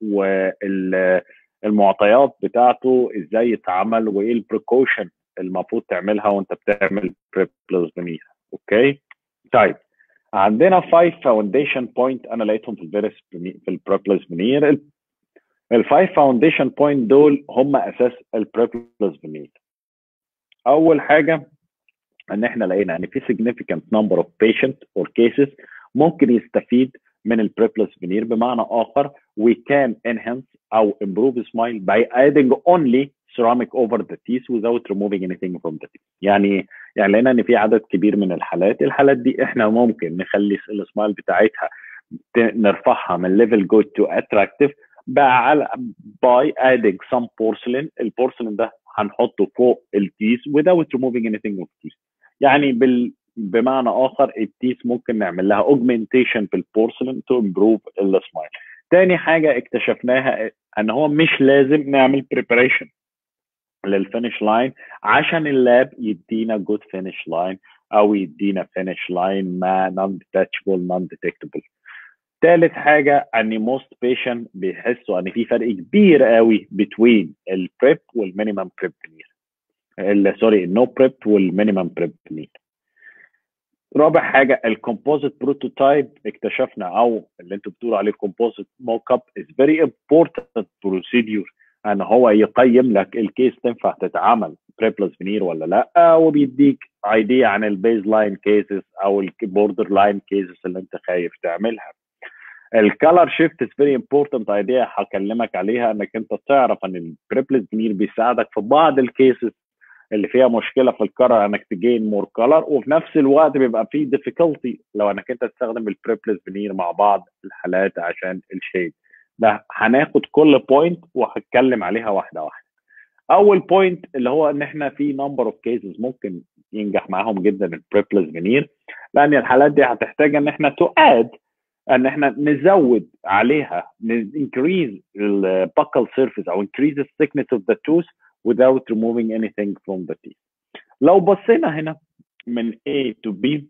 والمعطيات بتاعته ازاي يتعمل وايه البريكوشن المفروض تعملها وانت بتعمل بريبلس فينير اوكي طيب عندنا 5 فاونديشن بوينت انا لقيتهم في الفيرس في البريبلس فينير الفايف فاونديشن بوينت دول هم اساس البريبلس فينير اول حاجه ان احنا لقينا ان في significant number of patient or cases ممكن يستفيد من البريبلس فينير بمعنى اخر we can enhance او improve smile by adding only ceramic over the teeth without removing anything from the teeth يعني يعني لقينا ان في عدد كبير من الحالات الحالات دي احنا ممكن نخلي السمايل بتاعتها نرفعها من level good to attractive على by adding some porcelain البورسلين ده هنحطه فوق التيس without removing anything of teeth يعني بال بمعنى اخر التيس ممكن نعمل لها augmentation بالبورسلين تو امبروف السمايل تاني حاجه اكتشفناها ان هو مش لازم نعمل preparation للفينش لاين عشان اللاب يدينا جود فينش لاين او يدينا فينش لاين ما نون ديتاتشبل نون ديتكتبل ثالث حاجه ان موست بيشنت بيحسوا ان في فرق كبير قوي بين البريب والمينيمم بريب نير سوري النو بريب والمينيمم بريب نير رابع حاجه الكومبوزيت بروتوتايب اكتشفنا او اللي انتوا بتقولوا عليه كومبوزيت موك اب از فيري امبورتنت بروسيدور ان هو يقيم لك الكيس تنفع تتعمل بريبلس فينير ولا لا وبيديك ايديا عن البيز لاين كيسز او البوردر لاين كيسز اللي انت خايف تعملها الكالر شيفت از فيري امبورتنت ايديا هكلمك عليها انك انت تعرف ان البريبلس فينير بيساعدك في بعض الكيسز اللي فيها مشكله في الكلر انك تجين مور كلر وفي نفس الوقت بيبقى في ديفيكولتي لو انك انت تستخدم البريبلس فينير مع بعض الحالات عشان الشيد ده هناخد كل بوينت وهتكلم عليها واحده واحده اول بوينت اللي هو ان احنا في نمبر اوف كيسز ممكن ينجح معاهم جدا البريبلس فينير لان الحالات دي هتحتاج ان احنا تو اد ان احنا نزود عليها increase الباكل سيرفيس او increase the thickness of the tooth without removing anything from the teeth لو بصينا هنا من A to B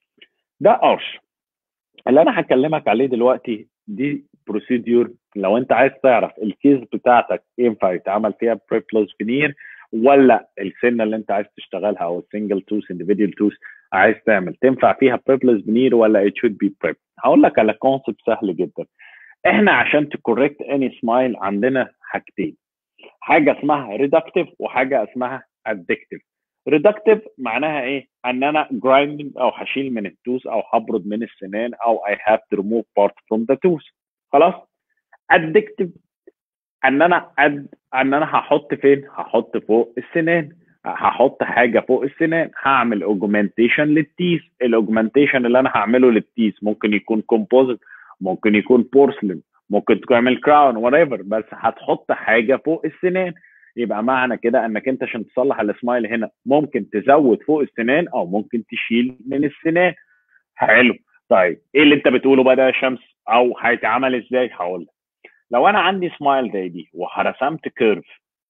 ده قرش اللي انا هكلمك عليه دلوقتي دي بروسيدور لو انت عايز تعرف الكيس بتاعتك ينفع يتعمل فيها بريبلوس فينير ولا السنه اللي انت عايز تشتغلها او السنجل توث individual توث عايز تعمل تنفع فيها بريبلوس فينير ولا it should be prep هقول لك على كونسبت سهل جدا احنا عشان تكوركت اني سمايل عندنا حاجتين حاجه اسمها ريدكتيف وحاجه اسمها ادكتيف ريدكتيف معناها ايه ان انا جرايندنج او هشيل من التوث او هبرد من السنان او I have to remove part from the tooth خلاص ادكتيف ان انا أد... ان انا هحط فين هحط فوق السنان هحط حاجه فوق السنان هعمل اوجمنتيشن للتيس الاوجمنتيشن اللي انا هعمله للتيس ممكن يكون كومبوزيت ممكن يكون بورسلين ممكن تعمل كراون وات بس هتحط حاجه فوق السنان يبقى معنى كده انك انت عشان تصلح السمايل هنا ممكن تزود فوق السنان او ممكن تشيل من السنان حلو طيب ايه اللي انت بتقوله بقى ده يا شمس او هيتعمل ازاي هقول لك لو انا عندي سمايل زي دي ورسمت كيرف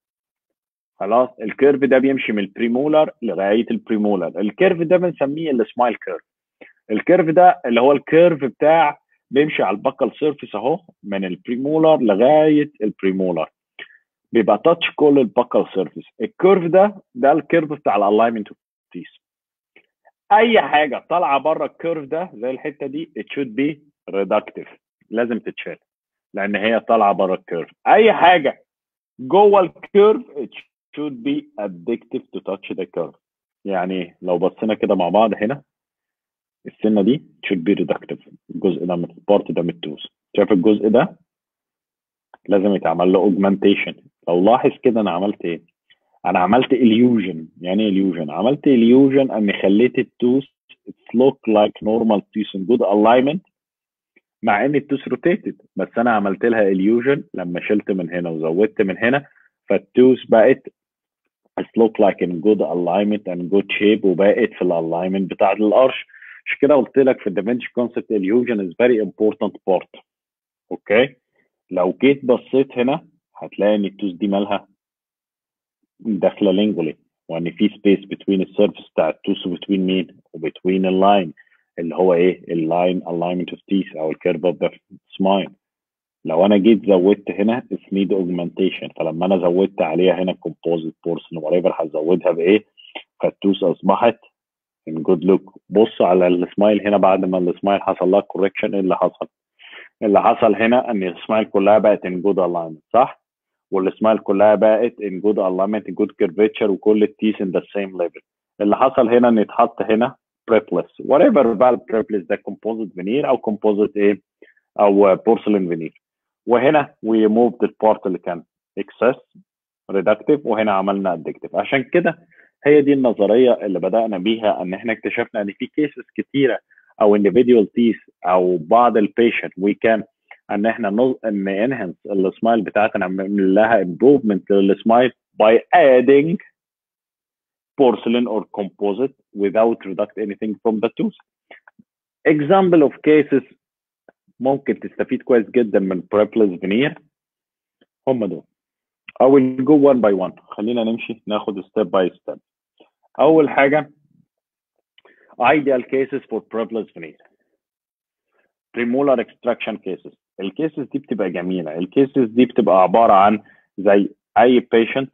خلاص الكيرف ده بيمشي من البريمولر لغايه البريمولر الكيرف ده بنسميه السمايل كيرف الكيرف ده اللي هو الكيرف بتاع بيمشي على البكل سيرفيس اهو من البريمولر لغايه البريمولر بيبقى تاتش كل البكل سيرفيس الكيرف ده ده الكيرف بتاع الالاينمنت تيس اي حاجه طالعه بره الكيرف ده زي الحته دي it should be reductive لازم تتشال لان هي طالعه بره الكيرف اي حاجه جوه الكيرف it should be addictive to touch the curve يعني لو بصينا كده مع بعض هنا السنه دي should be reductive الجزء ده من البارت ده من التوز شايف الجزء ده لازم يتعمل له augmentation لو لاحظ كده انا عملت ايه انا عملت illusion يعني ايه illusion عملت illusion اني خليت التوث look like normal tooth in good alignment مع ان التوث روتيتد بس انا عملت لها illusion لما شلت من هنا وزودت من هنا فالتوث بقت It look like in good alignment and good shape وبقت في الالاينمنت بتاع القرش مش كده قلت لك في الدافنشي كونسبت اليوجن is very important part اوكي لو جيت بصيت هنا هتلاقي ان التوز دي مالها داخله لينجولي وان في سبيس بتوين السيرفيس بتاع التوس وبتوين مين وبتوين اللاين اللي هو ايه اللاين alignment of teeth او الكيرف اوف ذا سمايل لو انا جيت زودت هنا سميد اوجمانتيشن فلما انا زودت عليها هنا كومبوزيت بورسن وريفر هزودها بايه فالتوس اصبحت ان جود لوك بص على السمايل هنا بعد ما السمايل حصل لها كوركشن ايه اللي حصل؟ اللي حصل هنا ان السمايل كلها بقت ان جود الاينمنت صح؟ والسمايل كلها بقت ان جود الاينمنت جود كيرفيتشر وكل التيس ان ذا سيم ليفل اللي حصل هنا ان اتحط هنا بريبلس وات ايفر بقى البريبلس ده كومبوزيت فينير او كومبوزيت ايه او بورسلين فينير وهنا وي موفد البارت اللي كان اكسس ريدكتيف وهنا عملنا ادكتيف عشان كده هي دي النظريه اللي بدانا بيها ان احنا اكتشفنا ان في كيسز كتيره او individual teeth او بعض البيشنت وي كان ان احنا نز... ان انهنس السمايل بتاعتنا نعمل لها improvement للسمايل by adding porcelain or composite without reduct anything from the tooth. Example of cases ممكن تستفيد كويس جدا من prepless veneer هم دول. I will go one by one. خلينا نمشي ناخد step by step. أول حاجة ideal cases for prepless veneer. premolar extraction cases. الكيسز دي بتبقى جميلة. الكيسز دي بتبقى عبارة عن زي أي patient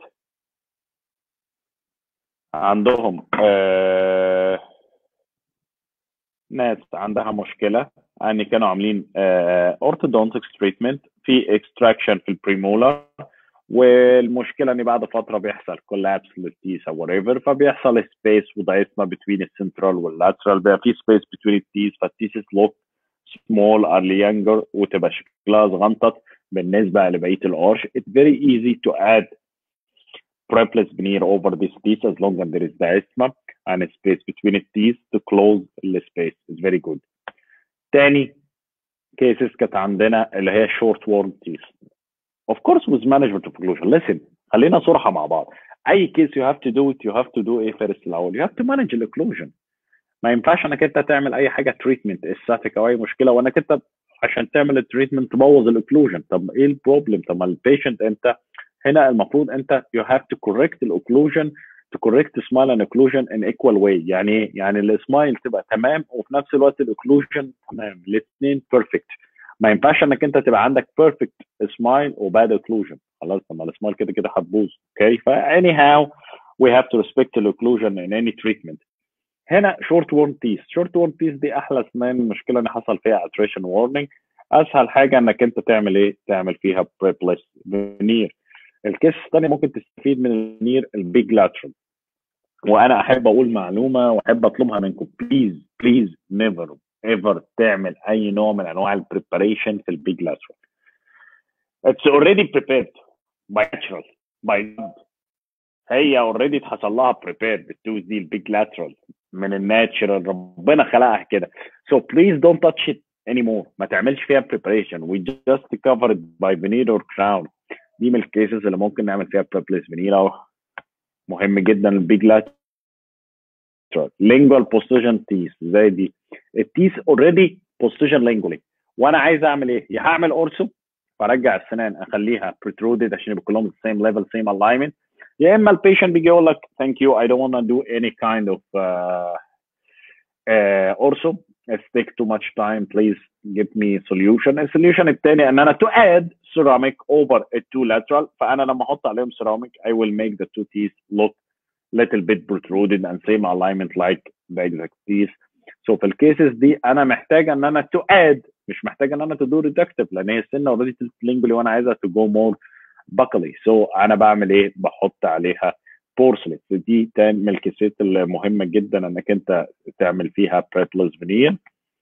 عندهم آه ناس عندها مشكله ان كانوا عاملين اورثودونتكس تريتمنت في اكستراكشن في البريمولار والمشكله ان بعد فتره بيحصل كولابس للتيس او ايفر فبيحصل سبيس وضعفنا بين السنترال واللاترال بقى في سبيس بين التيس فالتيسس لوك سمول ارلي يانجر وتبقى شكلها صغنطط بالنسبه لبقيه القرش it's very easy to add prepless veneer over this teeth as long as there is diastema and a space between the teeth to close the space. It's very good. تاني cases كانت عندنا اللي هي short worn teeth. Of course with management of occlusion. Listen خلينا صراحة مع بعض. أي case you have to do it you have to do إيه first الأول. You have to manage the occlusion. ما ينفعش انك انت تعمل اي حاجه تريتمنت استاتيك او اي مشكله وانك انت عشان تعمل التريتمنت تبوظ الاوكلوجن طب ايه البروبلم طب ما البيشنت انت هنا المفروض انت you have to correct الاوكلوجن to correct smile and occlusion in equal way يعني ايه؟ يعني السمايل تبقى تمام وفي نفس الوقت الاوكلوجن تمام الاثنين بيرفكت ما ينفعش انك انت تبقى عندك بيرفكت سمايل وباد اوكلوجن خلاص طب ما السمايل كده كده هتبوظ اوكي ف anyhow we have to respect the occlusion in any treatment هنا شورت وورن تيس شورت وورن تيس دي احلى اسنان المشكله ان حصل فيها اتريشن وورنينج اسهل حاجه انك انت تعمل ايه تعمل فيها بريبلس فينير الكيس الثاني ممكن تستفيد من النير البيج لاترال وانا احب اقول معلومه واحب اطلبها منكم بليز بليز نيفر ايفر تعمل اي نوع من انواع البريباريشن في البيج لاترال اتس اوريدي بريبيرد باي ناتشرال باي هي اوريدي اتحصل لها بريبير بالتوز دي البيج لاترال من الناتشرال ربنا خلقها كده so please don't touch it anymore ما تعملش فيها preparation we just cover it by veneer or crown دي من الكيسز اللي ممكن نعمل فيها prepless veneer او مهم جدا البيج لاترال lingual position teeth زي دي التيس اوريدي position lingually وانا عايز اعمل ايه؟ يا هعمل اورسو فارجع السنان اخليها protruded عشان يبقى كلهم the same level same alignment يا اما البيشنت بيجي يقول لك thank you I don't want to do any kind of uh, uh, ortho it's take too much time please give me solution السوليوشن الثاني ان انا to add ceramic over a two lateral فانا لما احط عليهم ceramic I will make the two teeth look little bit protruded and same alignment like the exact teeth so في الكيسز دي انا محتاج ان انا to add مش محتاج ان انا to do reductive لان هي السنه اوريدي lingually وانا عايزها to go more بقلي سو so انا بعمل ايه بحط عليها بورسلت دي تاني من الكيسات المهمه جدا انك انت تعمل فيها بريبلس فينير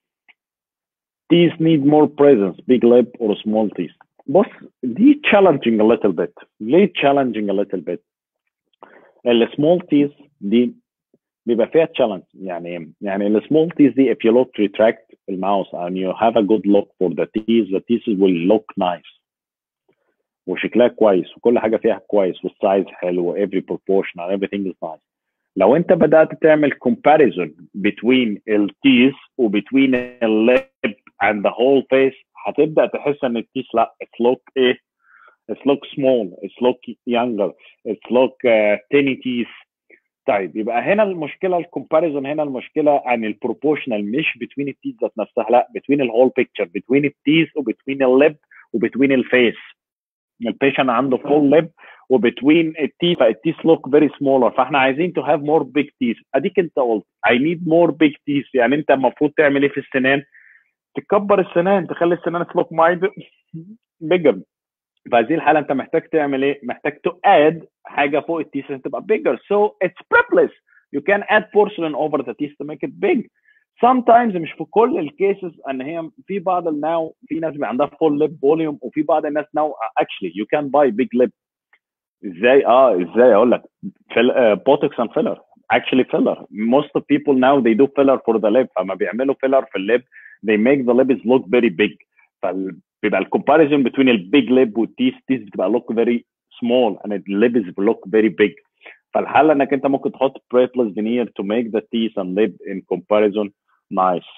These need more presence, big lip or small teeth. بص دي challenging a little bit. ليه challenging a little bit؟ السمول teeth دي بيبقى فيها challenge يعني يعني السمول teeth دي if you look retract الماوس and you have a good look for the teeth the teeth will look nice. وشكلها كويس وكل حاجه فيها كويس والسايز حلو every proportion and everything is nice لو انت بدات تعمل comparison between التيس وبتوين الليب and the whole face هتبدا تحس ان التيس لا it's look ايه it's look small it's look younger it's look uh, tiny teeth طيب يبقى هنا المشكله الكومباريزون هنا المشكله عن البروبورشنال مش بتوين التيز ذات نفسها لا بتوين الهول بيكتشر بتوين التيز وبتوين الليب وبتوين الفيس البيشنت عنده فول ليب وبتوين التيث فالتيث لوك فيري سمولر فاحنا عايزين تو هاف مور بيج تيث اديك انت قلت اي نيد مور بيج تيث يعني انت المفروض تعمل ايه في السنان؟ تكبر السنان تخلي السنان تلوك مايد بيجر في هذه الحاله انت محتاج تعمل ايه؟ محتاج تو اد حاجه فوق التيث عشان تبقى bigger so it's prepless you can add porcelain over the teeth to make it big sometimes مش في كل الكيسز ان هي في بعض الناو في ناس بيبقى عندها full lip volume وفي بعض الناس ناو actually you can buy big lip ازاي اه ازاي اقول لك بوتوكس اند فيلر actually filler most of people now they do filler for the lip فما بيعملوا filler في الليب they make the lips look very big فبيبقى الكومباريزون between البيج ليب والتيس تيس بتبقى look very small and the lips look very big فالحل انك انت ممكن تحط braceless veneer to make the teeth and lip in comparison nice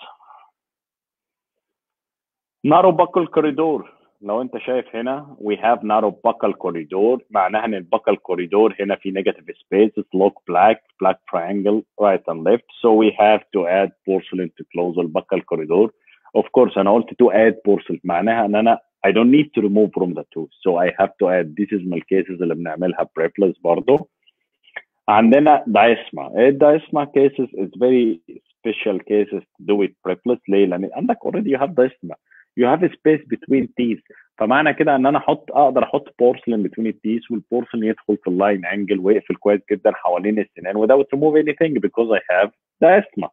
narrow buccal corridor لو انت شايف هنا we have narrow buccal corridor معناها ان البكال corridor هنا في negative spaces look black black triangle right and left so we have to add porcelain to close the buccal corridor of course انا قلت to add porcelain معناها ان انا I don't need to remove from the tooth so I have to add this is من الكيسز اللي بنعملها prepless برضه عندنا دايسما الدايسما cases is very special cases to do with prepless ليه؟ لان عندك already you have دايسما you have a space between teeth فمعنى كده ان انا احط اقدر احط بورسلين between التيث والبورسلين يدخل في اللاين انجل ويقفل كويس جدا حوالين السنان without remove anything because I have diastema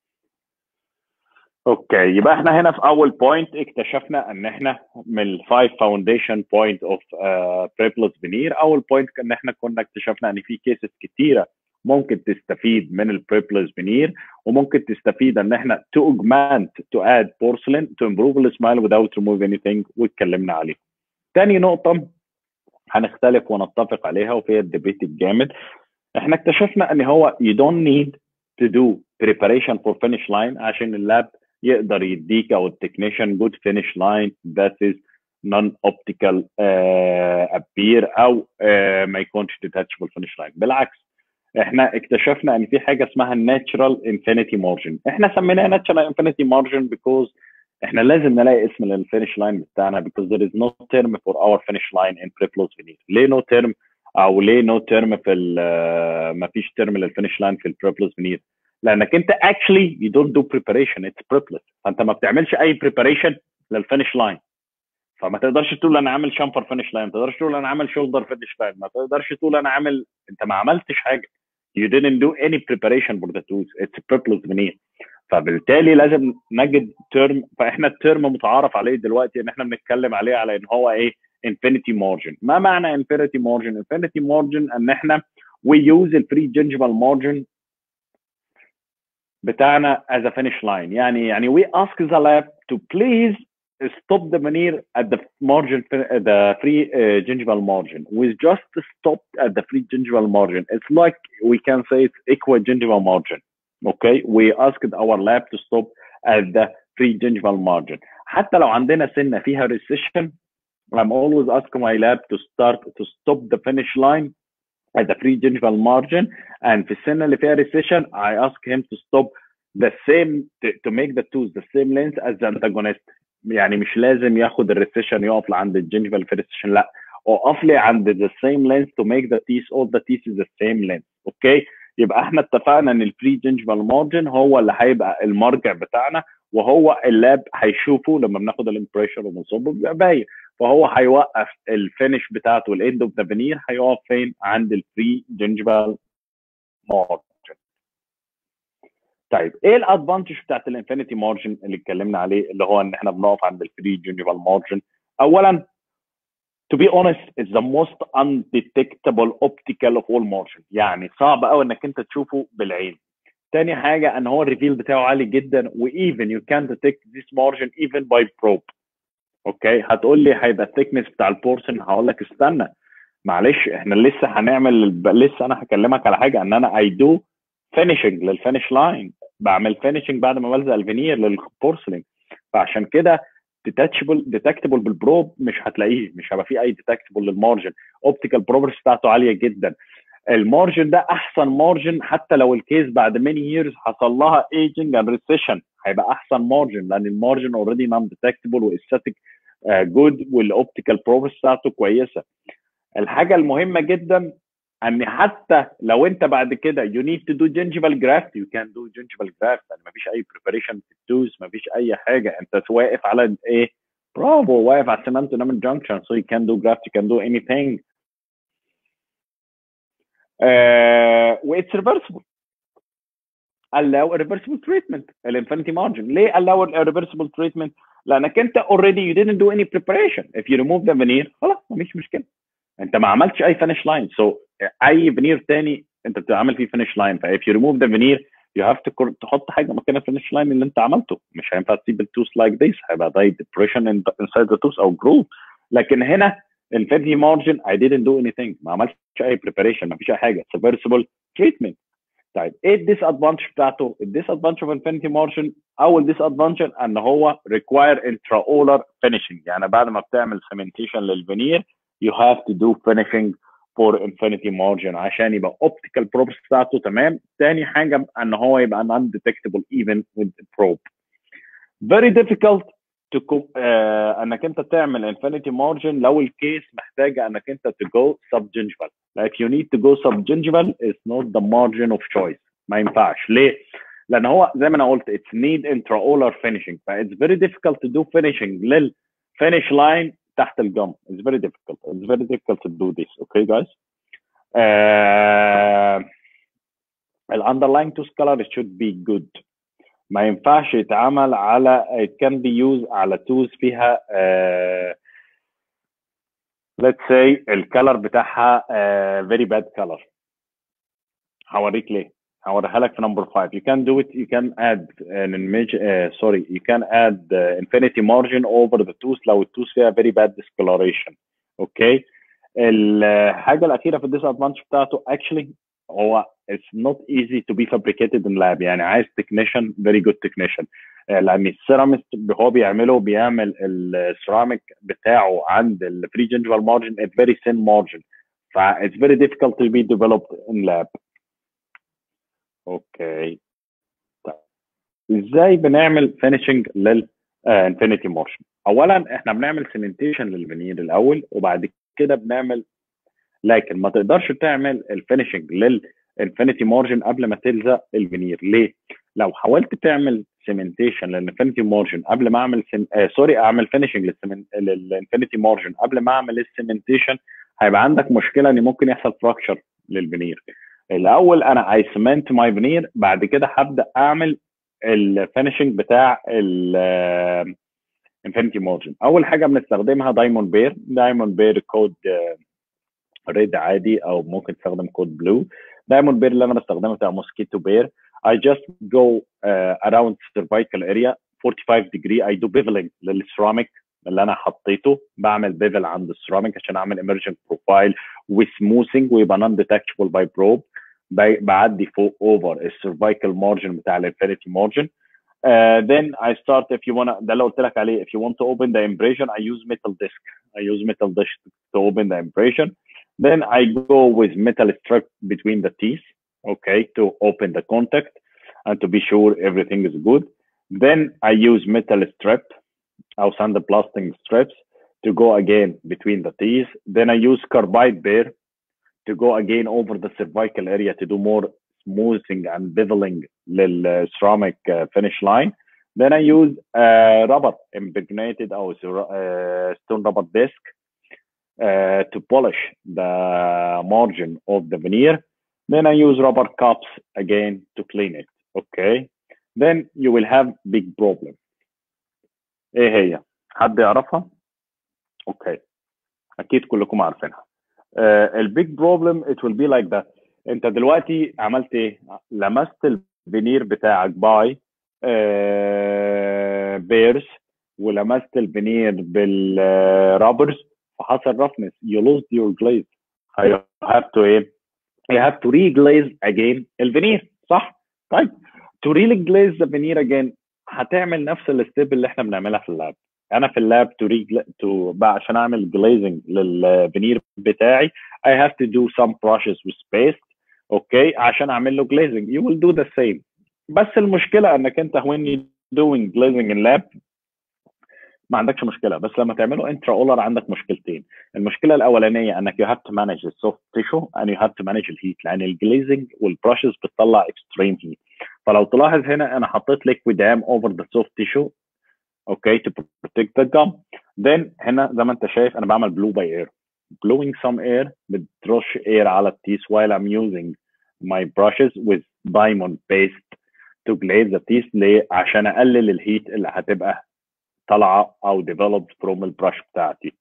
اوكي يبقى احنا هنا في اول بوينت اكتشفنا ان احنا من الفايف فاونديشن بوينت اوف بريبلس فينير اول بوينت ان احنا كنا اكتشفنا ان في كيسز كتيره ممكن تستفيد من البريبلس فينير وممكن تستفيد ان احنا تو اوجمانت تو اد بورسلين تو امبروف السمايل without remove anything واتكلمنا عليه. تاني نقطه هنختلف ونتفق عليها وفيها الديبيت الجامد احنا اكتشفنا ان هو you don't need to do preparation for finish line عشان اللاب يقدر يديك او التكنيشن جود فينش لاين ذات از نون اوبتيكال ابير او uh, ما يكونش ديتاتشبل فينش لاين بالعكس احنا اكتشفنا ان في حاجه اسمها الناتشرال انفينيتي مارجن احنا سميناها ناتشرال انفينيتي مارجن بيكوز احنا لازم نلاقي اسم للفينش لاين بتاعنا because there is no term for our finish line in preplus veneer ليه no term او ليه no term في ما فيش term للفينش لاين في البريبلس veneer لانك انت actually you don't do preparation it's preplus فانت ما بتعملش اي preparation للفينش لاين فما تقدرش تقول انا عامل شامفر فينش لاين ما تقدرش تقول انا عامل شولدر فينش لاين ما تقدرش تقول انا عامل انت ما عملتش حاجه you didn't do any preparation for the tooth it's preplus veneer فبالتالي لازم نجد ترم فاحنا الترم متعارف عليه دلوقتي ان احنا بنتكلم عليه على ان هو ايه infinity margin ما معنى infinity margin infinity margin ان احنا we use الفري gingival margin بتاعنا as a finish line يعني يعني we ask the lab to please stop the veneer at the margin the free uh, gingival margin we just stopped at the free gingival margin it's like we can say it's equal gingival margin okay we asked our lab to stop at the free gingival margin حتى لو عندنا سنه فيها recession I'm always asking my lab to start to stop the finish line at the free gingival margin and في السنه اللي فيها recession I ask him to stop the same to, to make the tooth the same length as the antagonist يعني مش لازم ياخد الريسيشن يقف عند الجنجفال في الريسيشن لا اقف لي عند the same length to make the teeth all the teeth is the same length اوكي يبقى احنا اتفقنا ان البري جنجفال مارجن هو اللي هيبقى المرجع بتاعنا وهو اللاب هيشوفه لما بناخد الامبريشر وبنصبه بيبقى باين فهو هيوقف الفينش بتاعته الاند اوف ذا فينير هيقف فين عند البري جنجفال مارجن طيب ايه الادفانتج بتاعت الانفينيتي مارجن اللي اتكلمنا عليه اللي هو ان احنا بنقف عند الفري جنجفال مارجن اولا to be honest it's the most undetectable optical of all margin يعني صعب قوي انك انت تشوفه بالعين تاني حاجه ان هو الريفيل بتاعه عالي جدا و even you can detect this margin even by probe اوكي هتقول لي هيبقى الثيكنس بتاع البورسن هقول لك استنى معلش احنا لسه هنعمل الب- لسه انا هكلمك على حاجه ان انا اي دو فينيشنج للفينش لاين بعمل فينيشنج بعد ما بلزق الفينير للبورسلين فعشان كده ديتاتشبل ديتكتبل بالبروب مش هتلاقيه مش هيبقى فيه اي ديتكتبل للمارجن اوبتيكال بروبرتيز بتاعته عاليه جدا المارجن ده احسن مارجن حتى لو الكيس بعد ماني ييرز حصل لها ايجنج اند ريسيشن هيبقى احسن مارجن لان المارجن اوريدي نون ديتكتبل واستاتيك جود والاوبتيكال بروبرتيز بتاعته كويسه الحاجه المهمه جدا ان حتى لو انت بعد كده you need to do gingival graft you can do gingival graft يعني مفيش اي preparation في التوز مفيش اي حاجه انت واقف على ايه برافو واقف على cement enamel junction so you can do graft you can do anything uh, it's reversible allow a reversible treatment الانفينيتي مارجن ليه allow a reversible treatment لانك انت already you didn't do any preparation if you remove the veneer خلاص مفيش مشكله انت ما عملتش اي فينش لاين سو اي فينير تاني انت بتعمل فيه فينش لاين فاف يو ريموف ذا فينير يو هاف تو تحط حاجه مكان الفينش لاين اللي انت عملته مش هينفع تسيب التوث لايك ذيس هيبقى داي ديبريشن انسايد ذا توث او جروف لكن هنا الفيدي مارجن اي didn't do anything ما عملتش اي بريباريشن ما فيش اي حاجه سبيرسبل تريتمنت طيب ايه الديس ادفانتج بتاعته؟ الديس ادفانتج اوف انفينيتي مارجن اول ديس ادفانتج ان هو ريكواير انترا اولر فينيشنج يعني بعد ما بتعمل سيمنتيشن للفينير you have to do finishing for infinity margin عشان يبقى optical probes بتاعته تمام تاني حاجة ان هو يبقى non detectable even with the probe very difficult to co- uh, انك انت تعمل infinity margin لو الكيس محتاجة انك انت to go subgingival like you need to go subgingival is not the margin of choice ما ينفعش ليه؟ لان هو زي ما انا قلت it's need intraocular finishing ف it's very difficult to do finishing لل finish line تحت الجم it's very difficult it's very difficult to do this okay guys uh, ال underlying tooth color it should be good ما ينفعش يتعمل على it can be used على tooth فيها uh, let's say الكالر بتاعها uh, very bad color هوريك ليه هوريها لك في number 5 you can do it you can add an image uh, sorry you can add uh, infinity margin over the tooth لو التوث فيها very bad discoloration اوكي الحاجه الاخيره في الديسادفانتج بتاعته actually هو it's not easy to be fabricated in lab يعني عايز technician very good technician آه، لان السيراميست هو بيعمله بيعمل السيراميك بتاعه عند الفري جنجفال مارجن at very thin margin ف it's very difficult to be developed in lab اوكي طيب ازاي بنعمل فينيشنج لل انفينيتي مارجن اولا احنا بنعمل سيمنتيشن للفينير الاول وبعد كده بنعمل لكن ما تقدرش تعمل الفينيشنج للانفينيتي مارجن قبل ما تلزق الفينير ليه لو حاولت تعمل سيمنتيشن للانفينيتي مارجن قبل ما اعمل سم... آه سوري اعمل فينيشنج للانفينيتي مارجن قبل ما اعمل السيمنتيشن هيبقى عندك مشكله ان ممكن يحصل فراكشر للفينير الاول انا اي سمنت ماي فينير بعد كده هبدا اعمل الفينشنج بتاع الانفينيتي مارجن اول حاجه بنستخدمها دايموند بير دايموند بير كود ريد عادي او ممكن تستخدم كود بلو دايموند بير اللي انا بستخدمه بتاع موسكيتو بير I just go uh, around cervical area 45 degree I do beveling للسيراميك اللي انا حطيته بعمل بيفل عند السيراميك عشان اعمل emergent بروفايل وسموثنج ويبقى نون ديتكتبل باي بروب بعدي فوق اوفر السيرفايكال مارجن بتاع الانفينيتي مارجن Uh, then I start if you wanna ده اللي قلت لك عليه if you want to open the impression I use metal disc I use metal disc to open the impression then I go with metal strip between the teeth okay to open the contact and to be sure everything is good then I use metal strip or sandblasting strips to go again between the teeth then I use carbide bear to go again over the cervical area to do more smoothing and beveling للceramic uh, finish line. Then I use uh, rubber impregnated or uh, stone rubber disc uh, to polish the margin of the veneer. Then I use rubber cups again to clean it. Okay. Then you will have big problem. ايه هي؟ حد يعرفها؟ اوكي. اكيد كلكم عارفينها. البيج بروبلم it will be like that انت دلوقتي عملت ايه لمست الفينير بتاعك باي بيرز ولمست الفينير بالرابرز فحصل رفنس you lost your glaze you have to ايه you have to re-glaze again الفينير صح طيب to really glaze the veneer again هتعمل نفس الستيب اللي احنا بنعملها في اللاب انا في اللاب to re to بقى عشان اعمل glazing للفينير بتاعي I have to do some brushes with paste اوكي عشان اعمل له glazing you will do the same بس المشكله انك انت when you doing glazing in lab ما عندكش مشكله بس لما تعمله انترا اولر عندك مشكلتين المشكله الاولانيه انك you have to manage the soft tissue and you have to manage الهيت لان الجليزنج والبراشز بتطلع extreme heat فلو تلاحظ هنا انا حطيت liquid dam over the soft tissue اوكي to protect the gum then هنا زي ما انت شايف انا بعمل blue by air blowing some air بترش air على التيس while I'm using my brushes with diamond paste to glaze the teeth ليه؟ عشان اقلل الهيت اللي هتبقى طالعه او developed from البرش بتاعتي.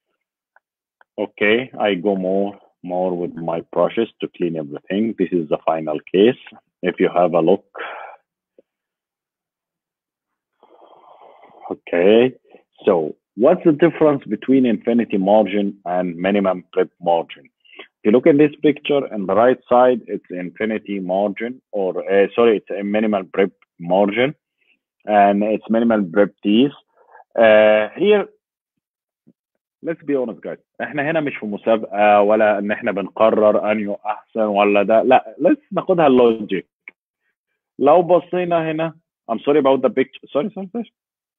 Okay, I go more more with my brushes to clean everything. This is the final case. If you have a look. Okay, so what's the difference between infinity margin and minimum prep margin? If you look in this picture on the right side, it's infinity margin, or uh, sorry, it's a minimal prep margin, and it's minimal prep teeth. Uh, here, let's be honest guys, احنا هنا مش في مسابقة ولا ان احنا بنقرر انه احسن ولا ده، لا let's ناخدها اللوجيك. لو بصينا هنا I'm sorry about the picture. Sorry, sorry, sorry.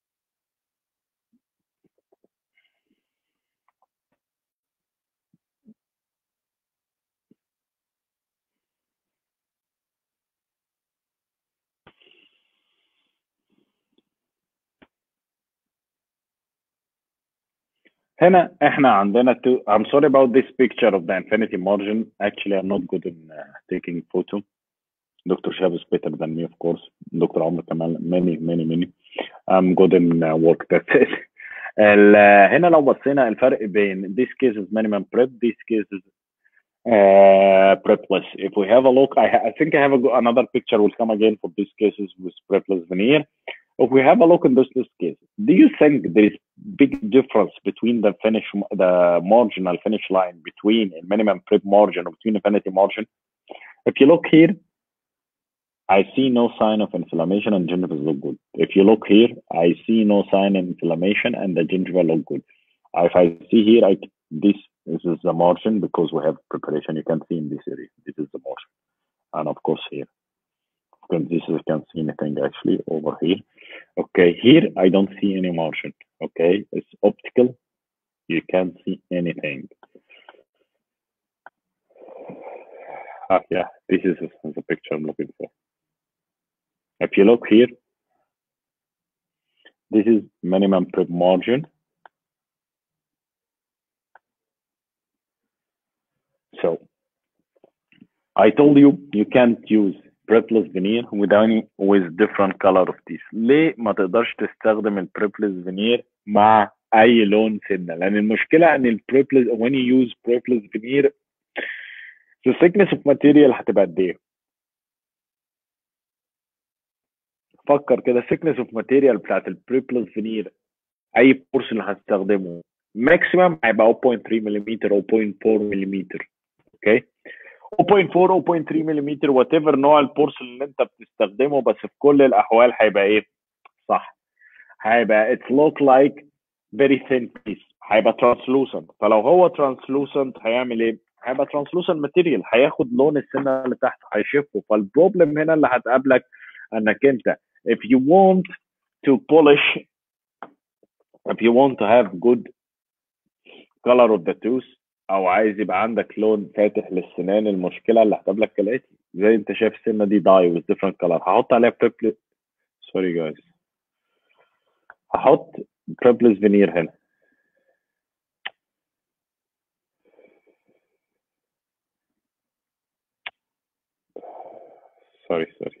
هنا احنا عندنا two I'm sorry about this picture of the infinity margin actually I'm not good in uh, taking photo Dr. Shab is better than me of course Dr. عمر كمال many many many I'm good in uh, work that's it ال- هنا لو بصينا الفرق بين this case is minimum prep this case is uh, prepless if we have a look I, ha- I think I have a, go- another picture will come again for these cases with prepless veneer if we have a look in this, this case, do you think there is big difference between the finish, the marginal finish line between a minimum prep margin or between infinity margin? If you look here, I see no sign of inflammation and gingiva look good. If you look here, I see no sign of inflammation and the gingiva look good. If I see here, I this this is the margin because we have preparation. You can see in this area. This is the margin, and of course here. Because this is can see anything actually over here. Okay, here I don't see any margin. Okay, it's optical. You can't see anything. Ah, yeah, this is the picture I'm looking for. If you look here, this is minimum prep margin. So I told you you can't use prepless veneer with any with different color of teeth. ليه ما تقدرش تستخدم البريبلس veneer مع اي لون سنه؟ لان المشكله ان البريبلس when you use prepless veneer the thickness of material هتبقى قد ايه؟ فكر كده thickness of material بتاعت البريبلس veneer اي بورس اللي هتستخدمه ماكسيمم هيبقى 0.3 ملم او 0.4 ملم اوكي 0.4 0.3 ملم وات ايفر نوع البورس اللي انت بتستخدمه بس في كل الاحوال هيبقى ايه صح هيبقى it look like very thin piece هيبقى translucent فلو هو translucent هيعمل ايه هيبقى translucent material هياخد لون السنه اللي تحت هيشفه فالبروبلم هنا اللي هتقابلك انك انت if you want to polish if you want to have good color of the tooth او عايز يبقى عندك لون فاتح للسنان المشكله اللي هتقابلك كالاتي زي انت شايف السنه دي داي with different color هحط عليها بريبل سوري جايز هحط بريبلس فينير هنا سوري سوري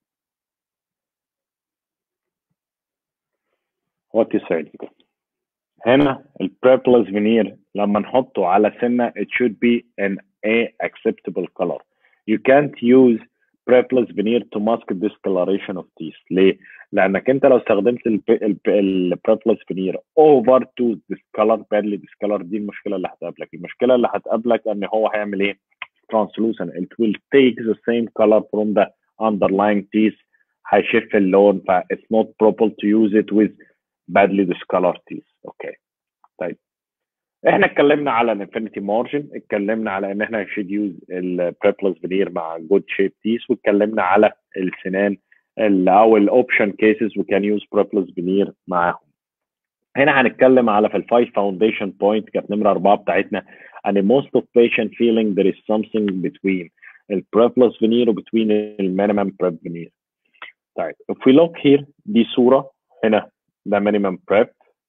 What you said. هنا البيربلس فينير لما نحطه على سنه it should be an a acceptable color you can't use preplus veneer to mask discoloration of teeth ليه؟ لانك انت لو استخدمت البريبلس فينير over to discolor badly discolor دي المشكله اللي هتقابلك المشكله اللي هتقابلك ان هو هيعمل ايه؟ translucent it will take the same color from the underlying teeth هيشف اللون ف it's not proper to use it with badly discolored teeth اوكي طيب احنا اتكلمنا على الانفينيتي مارجن اتكلمنا على ان احنا should use البريبلس فينير مع جود شيب تيس واتكلمنا على السنان ال- او الاوبشن كيسز we can use بريبلس فينير معاهم هنا هنتكلم على في الفايف فاونديشن بوينت كانت نمره اربعه بتاعتنا and most of patient feeling there is something between البريبلس فينير وبتوين المينيمم بريب فينير طيب if we look here دي صوره هنا ده مينيمم بريب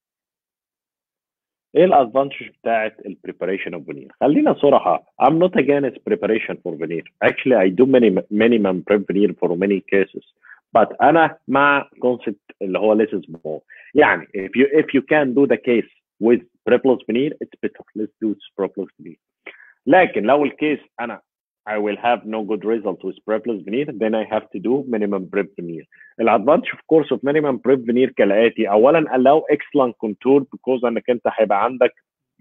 ايه الادفانتج بتاعت البريباريشن اوف فينير خلينا صراحه I'm not against preparation for veneer actually I do many minimum prep veneer for many cases but انا مع concept اللي هو less is more يعني if you if you can do the case with preplus veneer it's better let's do preplus veneer لكن لو الكيس انا I will have no good result with preplus veneer then I have to do minimum prep veneer الادفانتج of course of minimum prep veneer كالاتي اولا allow excellent contour because انك انت هيبقى عندك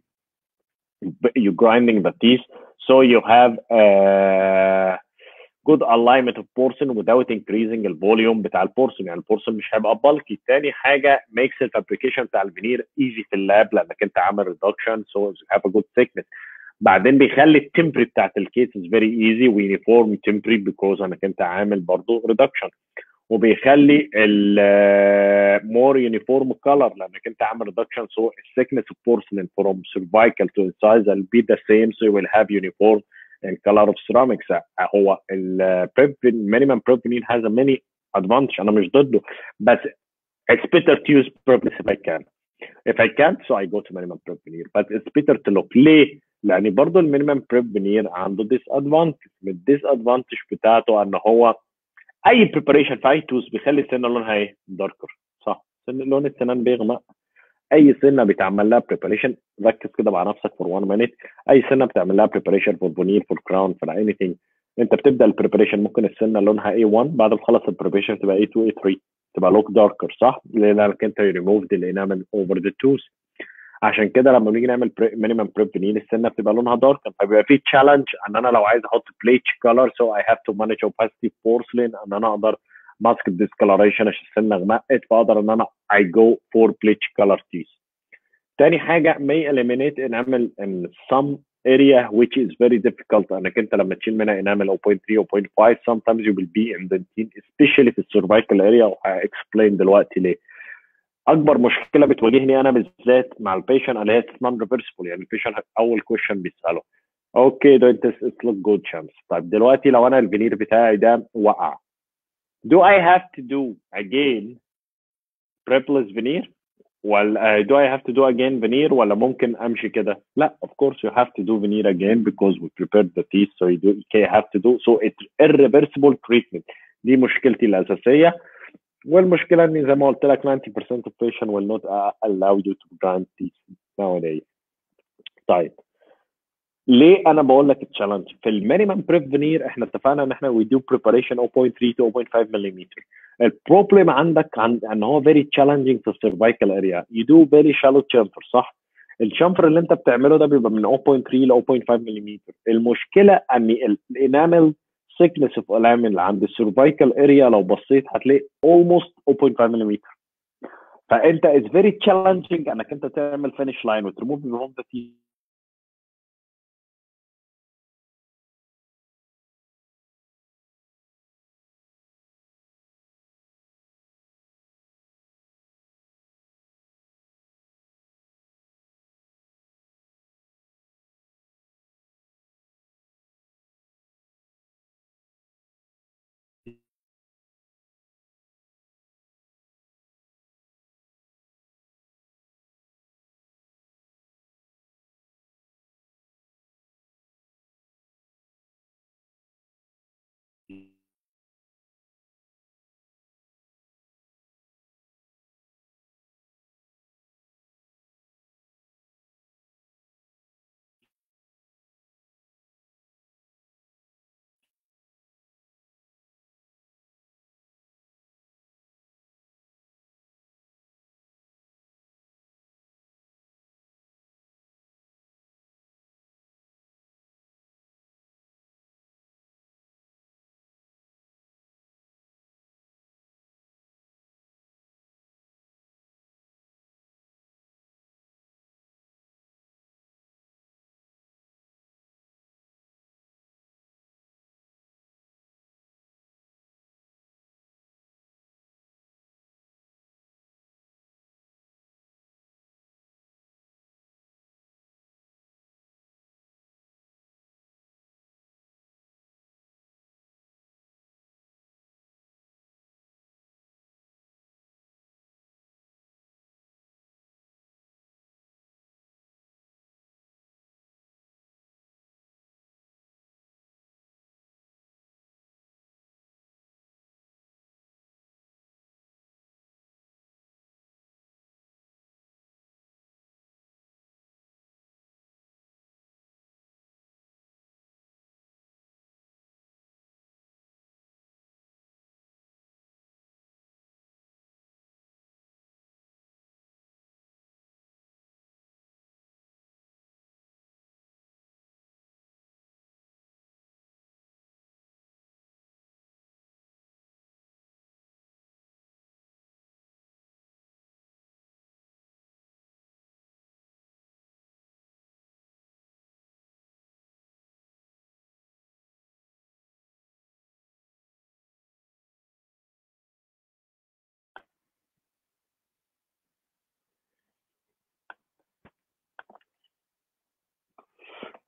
you grinding the teeth so you have uh, good alignment of portion without increasing الفوليوم بتاع البورسون يعني البورسون مش هيبقى bulky تاني حاجه makes الفابريكيشن بتاع الفينير easy في اللاب لانك انت عامل reduction so you have a good thickness بعدين بيخلي التمبري بتاعت الكيسز فيري ايزي ويونيفورم تمبري بيكوز انك انت عامل برضه ريدكشن وبيخلي ال مور يونيفورم كلر لانك انت عامل ريدكشن سو الثيكنس اوف بورسلين فروم سيرفايكال تو انسايز will be the same so you will have uniform in color of ceramics هو البريب minimum prep veneer has a many advantage انا مش ضده بس it's better to use purpose if I can if I can't so I go to minimum prep veneer but it's better to look ليه؟ لان برضه المينيمم بريب فينير عنده ديس ادفانتج من الديس ادفانتج بتاعته ان هو اي بريباريشن في اي توز بيخلي السنه لونها ايه؟ داركر صح سن لون السنان بيغمق اي سنه بيتعمل لها بريباريشن ركز كده مع نفسك فور 1 مينيت اي سنه بتعمل لها بريباريشن فور بونير فور كراون فور اني ثينج انت بتبدا البريباريشن ممكن السنه لونها A1 بعد ما تخلص البريباريشن تبقى A2 A3 تبقى لوك داركر صح؟ لانك انت ريموفد الانامل اوفر ذا توز عشان كده لما بنيجي نعمل مينيمم بريب فينيل السنه بتبقى لونها دارك فبيبقى في تشالنج ان انا لو عايز احط بليتش كلر سو اي هاف تو مانج اوباسيتي بورسلين ان انا اقدر ماسك الديسكلريشن عشان السنه غمقت فاقدر ان انا اي جو فور بليتش كلر تيس تاني حاجه may eliminate نعمل in some area which is very difficult انك انت لما تشيل منها انامل 0.3 او 0.5 sometimes you will be in the especially في السيرفايكال اريا وهاكسبلين دلوقتي ليه اكبر مشكله بتواجهني انا بالذات مع البيشنت اللي هي نون ريفرسبل يعني البيشنت اول كويشن بيساله اوكي ده انت لوك جود شانس طيب دلوقتي لو انا الفينير بتاعي ده وقع do I have to do again prepless veneer ولا do I have to do again veneer ولا ممكن امشي كده لا of course you have to do veneer again because we prepared the teeth so you do you have to do so it's irreversible treatment دي مشكلتي الاساسيه والمشكله اني زي ما قلت لك 90% of patient will not allow you to grant teeth nowadays طيب ليه انا بقول لك التشالنج في المينيمم بريب فينير احنا اتفقنا ان احنا وي دو بريباريشن 0.3 to 0.5 ملم البروبلم عندك عن ان هو فيري تشالنجينج في السيرفايكال اريا يو دو فيري شالو تشامفر صح الشامفر اللي انت بتعمله ده بيبقى من 0.3 ل 0.5 ملم المشكله ان الانامل thickness of enamel عند السيرفايكال اريا لو بصيت هتلاقي almost 0.5 ملم فانت it's very challenging انك انت تعمل finish line وتريموف بيهم the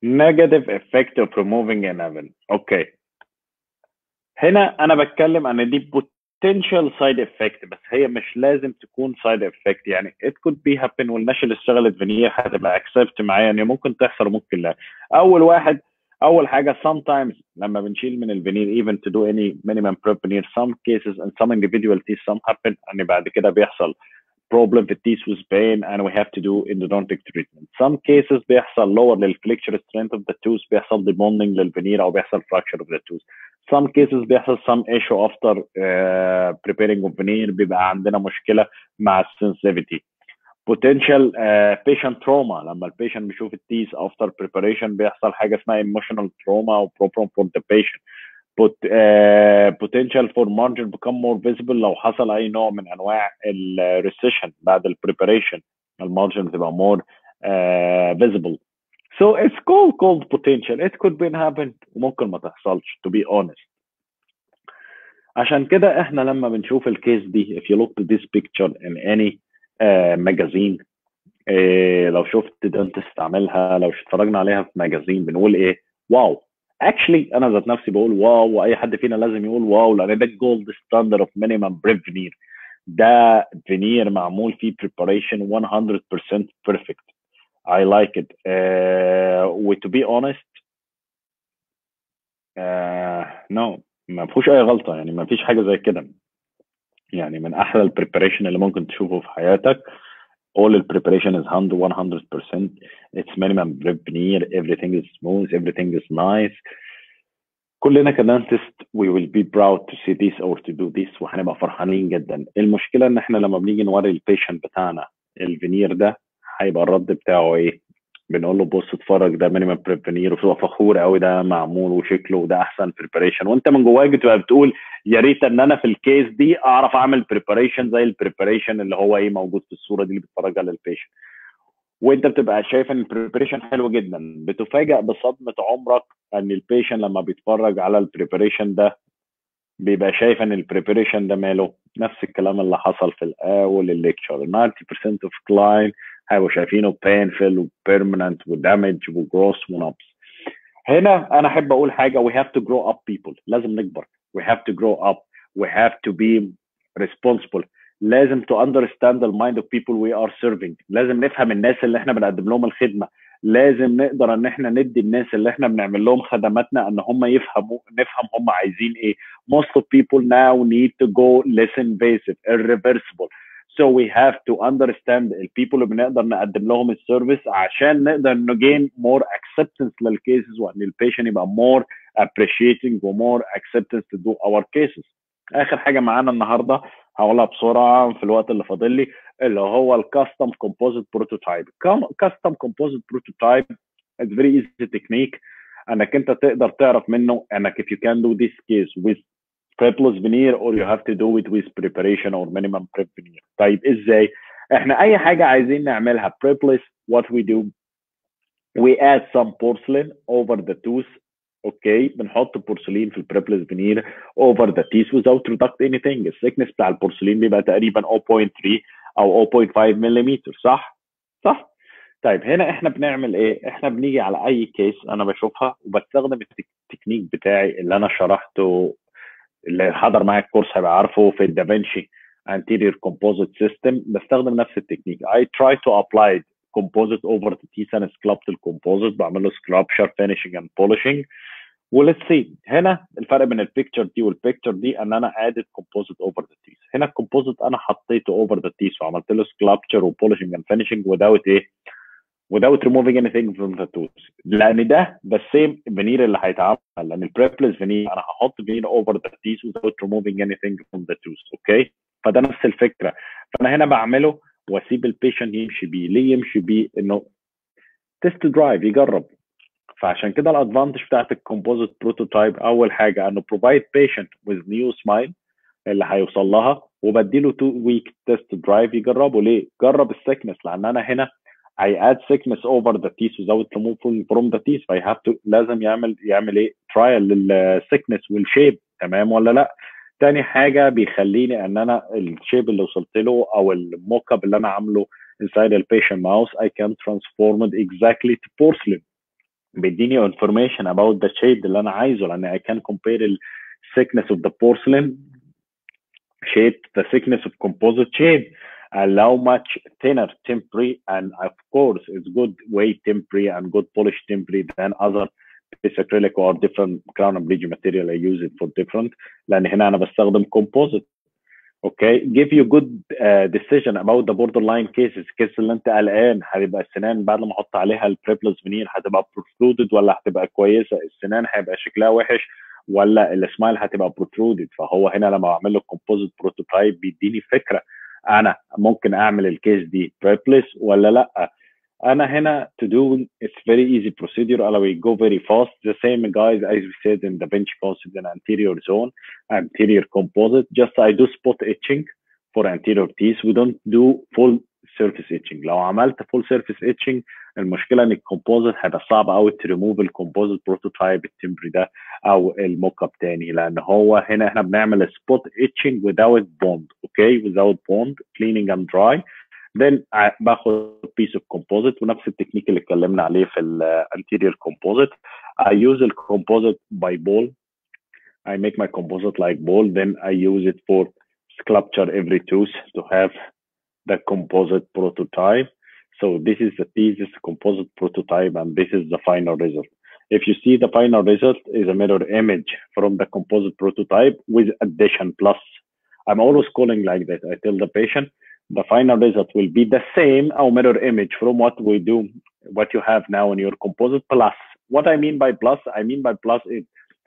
negative effect of removing enamel اوكي هنا انا بتكلم عن دي potential side effect بس هي مش لازم تكون side effect يعني it could be happen والناس اللي اشتغلت فينير هتبقى accept معايا يعني ممكن تحصل وممكن لا اول واحد اول حاجه sometimes لما بنشيل من الفينير even to do any minimum prep veneer some cases and some individual teeth some happen ان بعد كده بيحصل problem في التيث with pain and we have to do endodontic treatment. Some cases بيحصل lower للflexure strength of the tooth بيحصل debonding للفينير او بيحصل fracture of the tooth. Some cases بيحصل some issue after uh, preparing of veneer بيبقى عندنا مشكلة مع sensitivity. potential uh, patient trauma لما البيشنت بيشوف التيث after preparation بيحصل حاجة اسمها emotional trauma او problem for the patient. Pot, uh, potential for margin become more visible لو حصل اي نوع من انواع الريسيشن بعد البريباريشن المارجن بتبقى more uh, visible so it's called called potential it could be happen وممكن ما تحصلش to be honest عشان كده احنا لما بنشوف الكيس دي if you look at this picture in any uh, magazine uh, لو شفت دنتست عاملها لو اتفرجنا عليها في ماجازين بنقول ايه واو اكشلي انا ذات نفسي بقول واو واي حد فينا لازم يقول واو لان ده الجولد ستاندرد اوف مينيمم بريب فينير ده فينير معمول فيه preparation 100% perfect I like it uh, و to be honest uh, no ما فيهوش اي غلطه يعني ما فيش حاجه زي كده يعني من احلى البريباريشن اللي ممكن تشوفه في حياتك all the preparation is 100 100% it's minimum prep veneer everything is smooth everything is nice كلنا كدانتست we will be proud to see this or to do this وهنبقى فرحانين جدا المشكله ان احنا لما بنيجي نوري البيشنت بتاعنا الفينير ده هيبقى الرد بتاعه ايه بنقول له بص اتفرج ده مينيمم بريب فينير وبتبقى فخور قوي ده معمول وشكله وده احسن بريباريشن وانت من جواك بتبقى بتقول يا ريت ان انا في الكيس دي اعرف اعمل بريباريشن زي البريباريشن اللي هو ايه موجود في الصوره دي اللي بتتفرجها للبيشنت وانت بتبقى شايف ان البريباريشن حلو جدا بتفاجئ بصدمه عمرك ان البيشنت لما بيتفرج على البريباريشن ده بيبقى شايف ان البريباريشن ده ماله نفس الكلام اللي حصل في الاول الليكتشر 90% اوف كلاين هيبقوا شايفينه painful وبيرمننت ودامج وجروس ونبس هنا انا احب اقول حاجه we have to grow up people لازم نكبر we have to grow up we have to be responsible لازم to understand the mind of people we are serving لازم نفهم الناس اللي احنا بنقدم لهم الخدمه لازم نقدر ان احنا ندي الناس اللي احنا بنعمل لهم خدماتنا ان هم يفهموا نفهم هم عايزين ايه most of people now need to go less invasive irreversible so we have to understand البيبل اللي بنقدر نقدم لهم السيرفيس عشان نقدر نجين more acceptance للكيسز وان البيشنت يبقى more appreciating و more acceptance to do our cases اخر حاجه معانا النهارده هقولها بسرعه في الوقت اللي فاضل لي اللي هو الكاستم كومبوزيت بروتوتايب كاستم كومبوزيت بروتوتايب اتس فيري ايزي تكنيك انك انت تقدر تعرف منه انك if you can do this case with prepless veneer or you have to do it with preparation or minimum prep veneer طيب ازاي احنا اي حاجه عايزين نعملها prepless what we do we add some porcelain over the tooth اوكي بنحط بورسلين في البريبلس فينير اوفر ذا تيس without reduct anything الثيكنس بتاع البورسلين بيبقى تقريبا 0.3 او 0.5 ملم صح؟ صح؟ طيب هنا احنا بنعمل ايه؟ احنا بنيجي على اي كيس انا بشوفها وبستخدم التكنيك بتاعي اللي انا شرحته اللي حضر معايا الكورس هيبقى عارفه في الدافنشي anterior composite system بستخدم نفس التكنيك I try to apply it composite over the teeth and sculpt الكومبوزيت بعمل له sculpture finishing and polishing وليتس سي هنا الفرق بين البيكتشر دي والبيكتشر دي ان انا ادد كومبوزيت اوفر ذا تيث هنا الكومبوزيت انا حطيته اوفر ذا تيث وعملت له سكلابتشر وبولشنج اند فينشنج without ايه without removing anything from the tooth لان ده ده السيم فينير اللي هيتعمل لان البريبلس فينير انا هحط فينير اوفر ذا تيث without removing anything from the tooth اوكي فده نفس الفكره فانا هنا بعمله واسيب البيشنت يمشي بيه ليه يمشي بيه انه تيست درايف يجرب فعشان كده الادفانتج بتاعت الكومبوزيت بروتوتايب اول حاجه انه بروفايد بيشنت وذ نيو سمايل اللي هيوصل لها وبديله 2 ويك تيست درايف يجربه ليه؟ جرب السكنس لان انا هنا I add sickness over the teeth without removing from the teeth I have to لازم يعمل يعمل ايه؟ ترايل للسكنس والشيب تمام ولا لا؟ تاني حاجه بيخليني ان انا الشيب اللي وصلت له او الموك اب اللي انا عامله inside the patient mouse I can transform it exactly to porcelain بيديني information about the shade اللي انا عايزه لان I can compare the thickness of the porcelain shade the thickness of composite shade and how much thinner temporary and of course it's good way temporary and good polish temporary than other piece acrylic or different crown and bridge material I use it for different لان هنا انا بستخدم composite اوكي give you good uh, decision about the borderline cases الكيس اللي انت قلقان هتبقى السنان بعد ما احط عليها البريبلس فينير هتبقى protruded ولا هتبقى كويسه السنان هيبقى شكلها وحش ولا السمايل هتبقى protruded فهو هنا لما بعمل له composite prototype بيديني فكره انا ممكن اعمل الكيس دي بريبلس ولا لا انا هنا to do it's very easy procedure I will go very fast the same guys as we said in the bench concept in anterior zone anterior composite just I do spot etching for anterior teeth we don't do full surface etching لو عملت full surface etching المشكله ان الكومبوزيت هيبقى صعب قوي تريموف الكومبوزيت بروتوتايب التمبري ده او الموك اب تاني لان هو هنا احنا بنعمل spot etching without bond okay without bond cleaning and dry then باخد piece of composite ونفس التكنيك اللي اتكلمنا عليه في ال anterior composite I use the composite by ball I make my composite like ball then I use it for sculpture every tooth to have the composite prototype so this is the thesis composite prototype and this is the final result if you see the final result is a mirror image from the composite prototype with addition plus I'm always calling like that I tell the patient the final result will be the same or mirror image from what we do, what you have now in your composite plus. What I mean by plus, I mean by plus it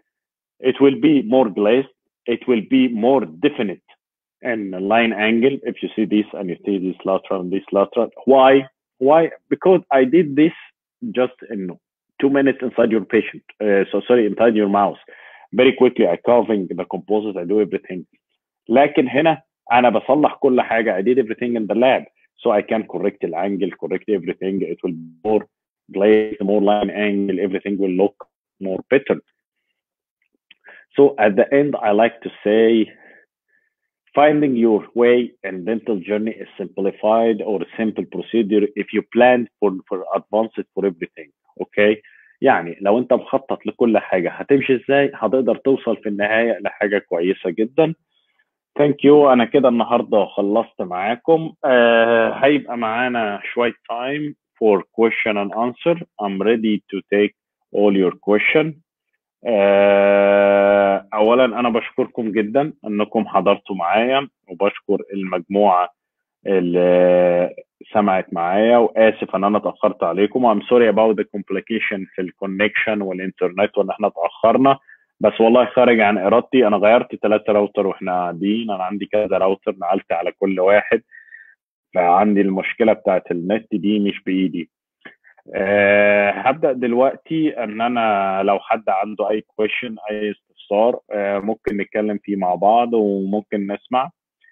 it will be more glazed, it will be more definite in line angle. If you see this and you see this lateral and this lateral, why? Why? Because I did this just in two minutes inside your patient. Uh, so sorry, inside your mouse. Very quickly, I carving the composite, I do everything. لكن هنا انا بصلح كل حاجه I did everything in the lab so I can correct the angle correct everything it will be more glazed more line angle everything will look more better so at the end I like to say finding your way in dental journey is simplified or a simple procedure if you plan for for advanced for everything okay يعني لو انت مخطط لكل حاجه هتمشي ازاي هتقدر توصل في النهايه لحاجه كويسه جدا ثانك يو انا كده النهارده خلصت معاكم آه هيبقى معانا شويه time for question and answer I'm ready to take all your question آه اولا انا بشكركم جدا انكم حضرتوا معايا وبشكر المجموعه اللي سمعت معايا واسف ان انا اتاخرت عليكم I'm sorry about the complication في الكونكشن والانترنت وان احنا اتاخرنا بس والله خارج عن ارادتي انا غيرت ثلاثة راوتر واحنا قاعدين انا عندي كذا راوتر نقلت على كل واحد فعندي المشكله بتاعت النت دي مش بايدي أه هبدا دلوقتي ان انا لو حد عنده اي كويشن اي استفسار أه ممكن نتكلم فيه مع بعض وممكن نسمع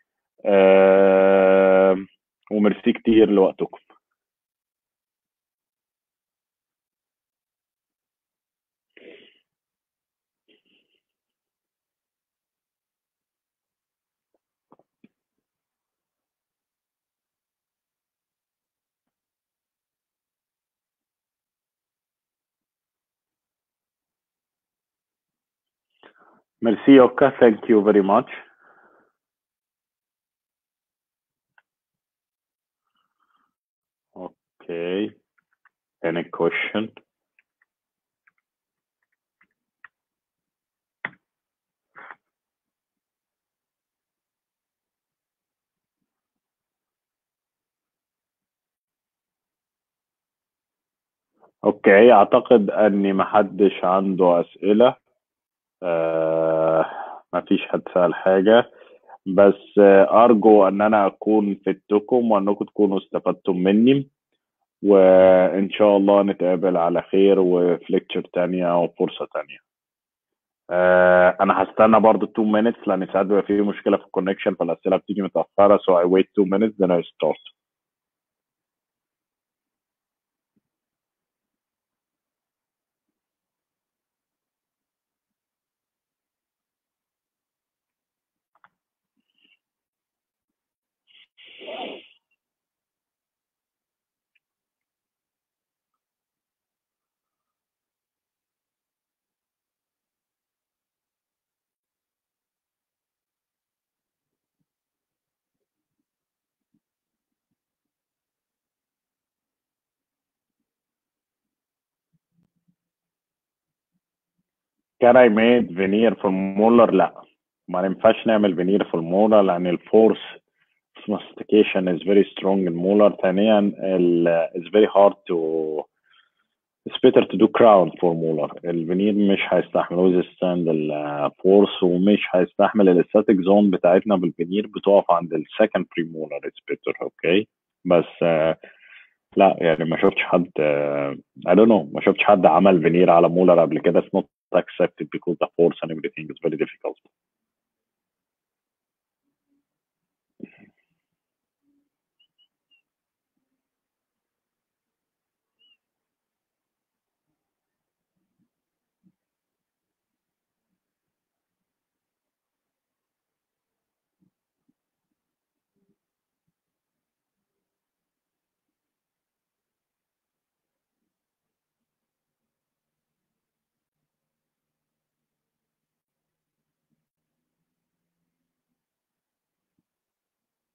أه وميرسي كتير لوقتكم Merci, Oka. Thank you very much. Okay. Any question? اوكي اعتقد اني محدش عنده اسئله آه ما فيش حد سأل حاجة بس آه أرجو أن أنا أكون فدتكم وأنكم تكونوا استفدتم مني وإن شاء الله نتقابل على خير وفي ليكتشر تانية وفرصة تانية آه أنا هستنى برضو 2 minutes لأن ساعات بيبقى في مشكلة في الكونكشن فالأسئلة بتيجي متأخرة so I wait 2 minutes then I start كان I made veneer في المولر لا ما ينفعش نعمل veneer في المولر لأن الفورس mastication is very strong in molar ثانيا ال it's very hard to it's better to do crown for molar الفينير مش هيستحمل withstand الفورس ومش هيستحمل الاستاتيك زون بتاعتنا بالفينير بتقف عند السكند بري molar it's better اوكي بس آه، لا يعني ما شفتش حد آه، I don't know ما شفتش حد عمل فينير على مولر قبل كده it's not accepted because the force and everything is very difficult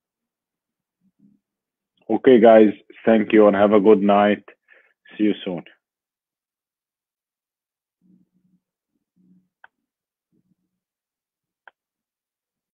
Okay, guys, thank you and have a good night. See you soon.